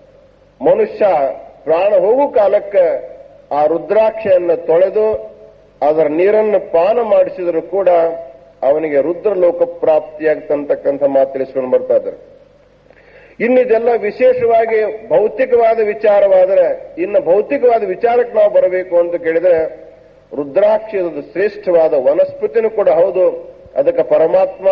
ಮನುಷ್ಯ ಪ್ರಾಣ ಹೋಗು ಕಾಲಕ್ಕೆ ಆ ರುದ್ರಾಕ್ಷಿಯನ್ನು ತೊಳೆದು ಅದರ ನೀರನ್ನು ಪಾನ ಮಾಡಿಸಿದರೂ ಕೂಡ ಅವನಿಗೆ ರುದ್ರಲೋಕ ಪ್ರಾಪ್ತಿಯಾಗ್ತಂತಕ್ಕಂಥ ಮಾತು ತಿಳಿಸ್ಕೊಂಡು ಬರ್ತಾ ಇದ್ದಾರೆ ಇನ್ನಿದೆಲ್ಲ ವಿಶೇಷವಾಗಿ ಭೌತಿಕವಾದ ವಿಚಾರವಾದರೆ ಇನ್ನು ಭೌತಿಕವಾದ ವಿಚಾರಕ್ಕೆ ನಾವು ಬರಬೇಕು ಅಂತ ಕೇಳಿದ್ರೆ ರುದ್ರಾಕ್ಷಿ ಅದು ಶ್ರೇಷ್ಠವಾದ ವನಸ್ಪತಿನೂ ಕೂಡ ಹೌದು ಅದಕ್ಕೆ ಪರಮಾತ್ಮ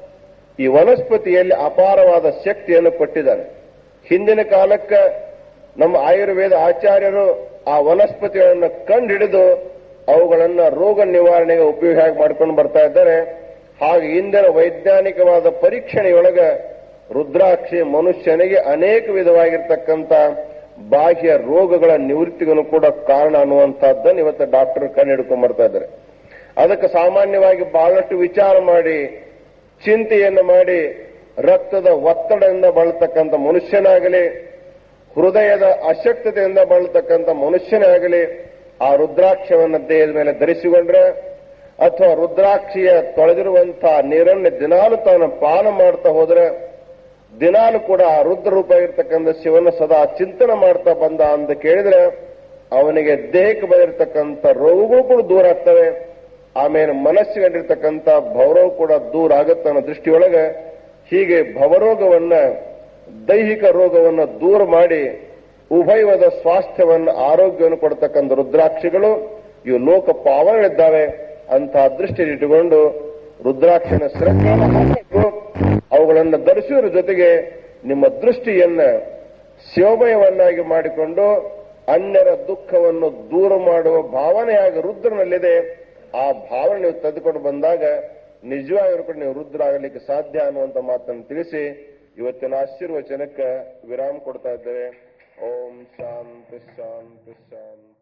ಈ ವನಸ್ಪತಿಯಲ್ಲಿ ಅಪಾರವಾದ ಶಕ್ತಿಯನ್ನು ಕೊಟ್ಟಿದ್ದಾನೆ ಹಿಂದಿನ ಕಾಲಕ್ಕೆ ನಮ್ಮ ಆಯುರ್ವೇದ ಆಚಾರ್ಯರು ಆ ವನಸ್ಪತಿಗಳನ್ನು ಕಂಡುಹಿಡಿದು ಅವುಗಳನ್ನ ರೋಗ ನಿವಾರಣೆಗೆ ಉಪಯೋಗ ಮಾಡ್ಕೊಂಡು ಬರ್ತಾ ಇದ್ದಾರೆ ಹಾಗೆ ಇಂದಿನ ವೈಜ್ಞಾನಿಕವಾದ ಪರೀಕ್ಷಣೆಯೊಳಗ ರುದ್ರಾಕ್ಷಿ ಮನುಷ್ಯನಿಗೆ ಅನೇಕ ವಿಧವಾಗಿರ್ತಕ್ಕಂಥ ಬಾಹ್ಯ ರೋಗಗಳ ನಿವೃತ್ತಿಗೂ ಕೂಡ ಕಾರಣ ಅನ್ನುವಂಥದ್ದನ್ನು ಇವತ್ತು ಡಾಕ್ಟರ್ ಕಂಡು ಹಿಡ್ಕೊಂಡ್ ಬರ್ತಾ ಇದ್ದಾರೆ ಅದಕ್ಕೆ ಸಾಮಾನ್ಯವಾಗಿ ಬಹಳಷ್ಟು ವಿಚಾರ ಮಾಡಿ ಚಿಂತೆಯನ್ನು ಮಾಡಿ ರಕ್ತದ ಒತ್ತಡದಿಂದ ಬಳತಕ್ಕಂಥ ಮನುಷ್ಯನಾಗಲಿ ಹೃದಯದ ಅಶಕ್ತತೆಯಿಂದ ಬಳತಕ್ಕಂಥ ಮನುಷ್ಯನೇ ಆಗಲಿ ಆ ರುದ್ರಾಕ್ಷವನ್ನು ದೇಹದ ಮೇಲೆ ಧರಿಸಿಕೊಂಡ್ರೆ ಅಥವಾ ರುದ್ರಾಕ್ಷಿಯ ತೊಳೆದಿರುವಂತಹ ನೀರನ್ನು ದಿನಾಲು ತಾನು ಪಾನ ಮಾಡ್ತಾ ಹೋದ್ರೆ ದಿನಾಲು ಕೂಡ ಆ ರುದ್ರ ರೂಪ ಇರ್ತಕ್ಕಂಥ ಶಿವನ ಸದಾ ಚಿಂತನೆ ಮಾಡ್ತಾ ಬಂದ ಅಂತ ಕೇಳಿದ್ರೆ ಅವನಿಗೆ ದೇಹಕ್ಕೆ ಬಂದಿರತಕ್ಕಂಥ ರೋಗಗಳು ಕೂಡ ದೂರ ಆಗ್ತವೆ ಆಮೇಲೆ ಮನಸ್ಸಿಗಂಡಿರ್ತಕ್ಕಂಥ ಭವರೋಗ ಕೂಡ ದೂರ ಆಗುತ್ತೆ ಅನ್ನೋ ದೃಷ್ಟಿಯೊಳಗೆ ಹೀಗೆ ಭವರೋಗವನ್ನ ದೈಹಿಕ ರೋಗವನ್ನು ದೂರ ಮಾಡಿ ಉಭಯವಾದ ಸ್ವಾಸ್ಥ್ಯವನ್ನು ಆರೋಗ್ಯವನ್ನು ಕೊಡ್ತಕ್ಕಂಥ ರುದ್ರಾಕ್ಷಿಗಳು ಇವು ಲೋಕ ಪಾವನಗಳಿದ್ದಾವೆ ಅಂತಹ ದೃಷ್ಟಿಯಲ್ಲಿಟ್ಟುಕೊಂಡು ರುದ್ರಾಕ್ಷಿನ ಶ್ರದ್ಧೆ ಮಾಡಬೇಕು ಅವುಗಳನ್ನು ಧರಿಸುವುದರ ಜೊತೆಗೆ ನಿಮ್ಮ ದೃಷ್ಟಿಯನ್ನ ಶಿವಮಯವನ್ನಾಗಿ ಮಾಡಿಕೊಂಡು ಅನ್ಯರ ದುಃಖವನ್ನು ದೂರ ಮಾಡುವ ಭಾವನೆಯಾಗಿ ರುದ್ರನಲ್ಲಿದೆ ಆ ಭಾವನೆ ನೀವು ತೆಗೆದುಕೊಂಡು ಬಂದಾಗ ನಿಜವಾಗಿಯೂ ಕೂಡ ನೀವು ರುದ್ರ ಆಗಲಿಕ್ಕೆ ಸಾಧ್ಯ ಅನ್ನುವಂತ ಮಾತನ್ನು ತಿಳಿಸಿ ಇವತ್ತಿನ ಆಶೀರ್ವಚನಕ್ಕೆ ವಿರಾಮ ಕೊಡ್ತಾ ಇದ್ದೇವೆ ಓಂ ಶಾಂತಿ ಶಾಂತಿ ಶಾಂತಿ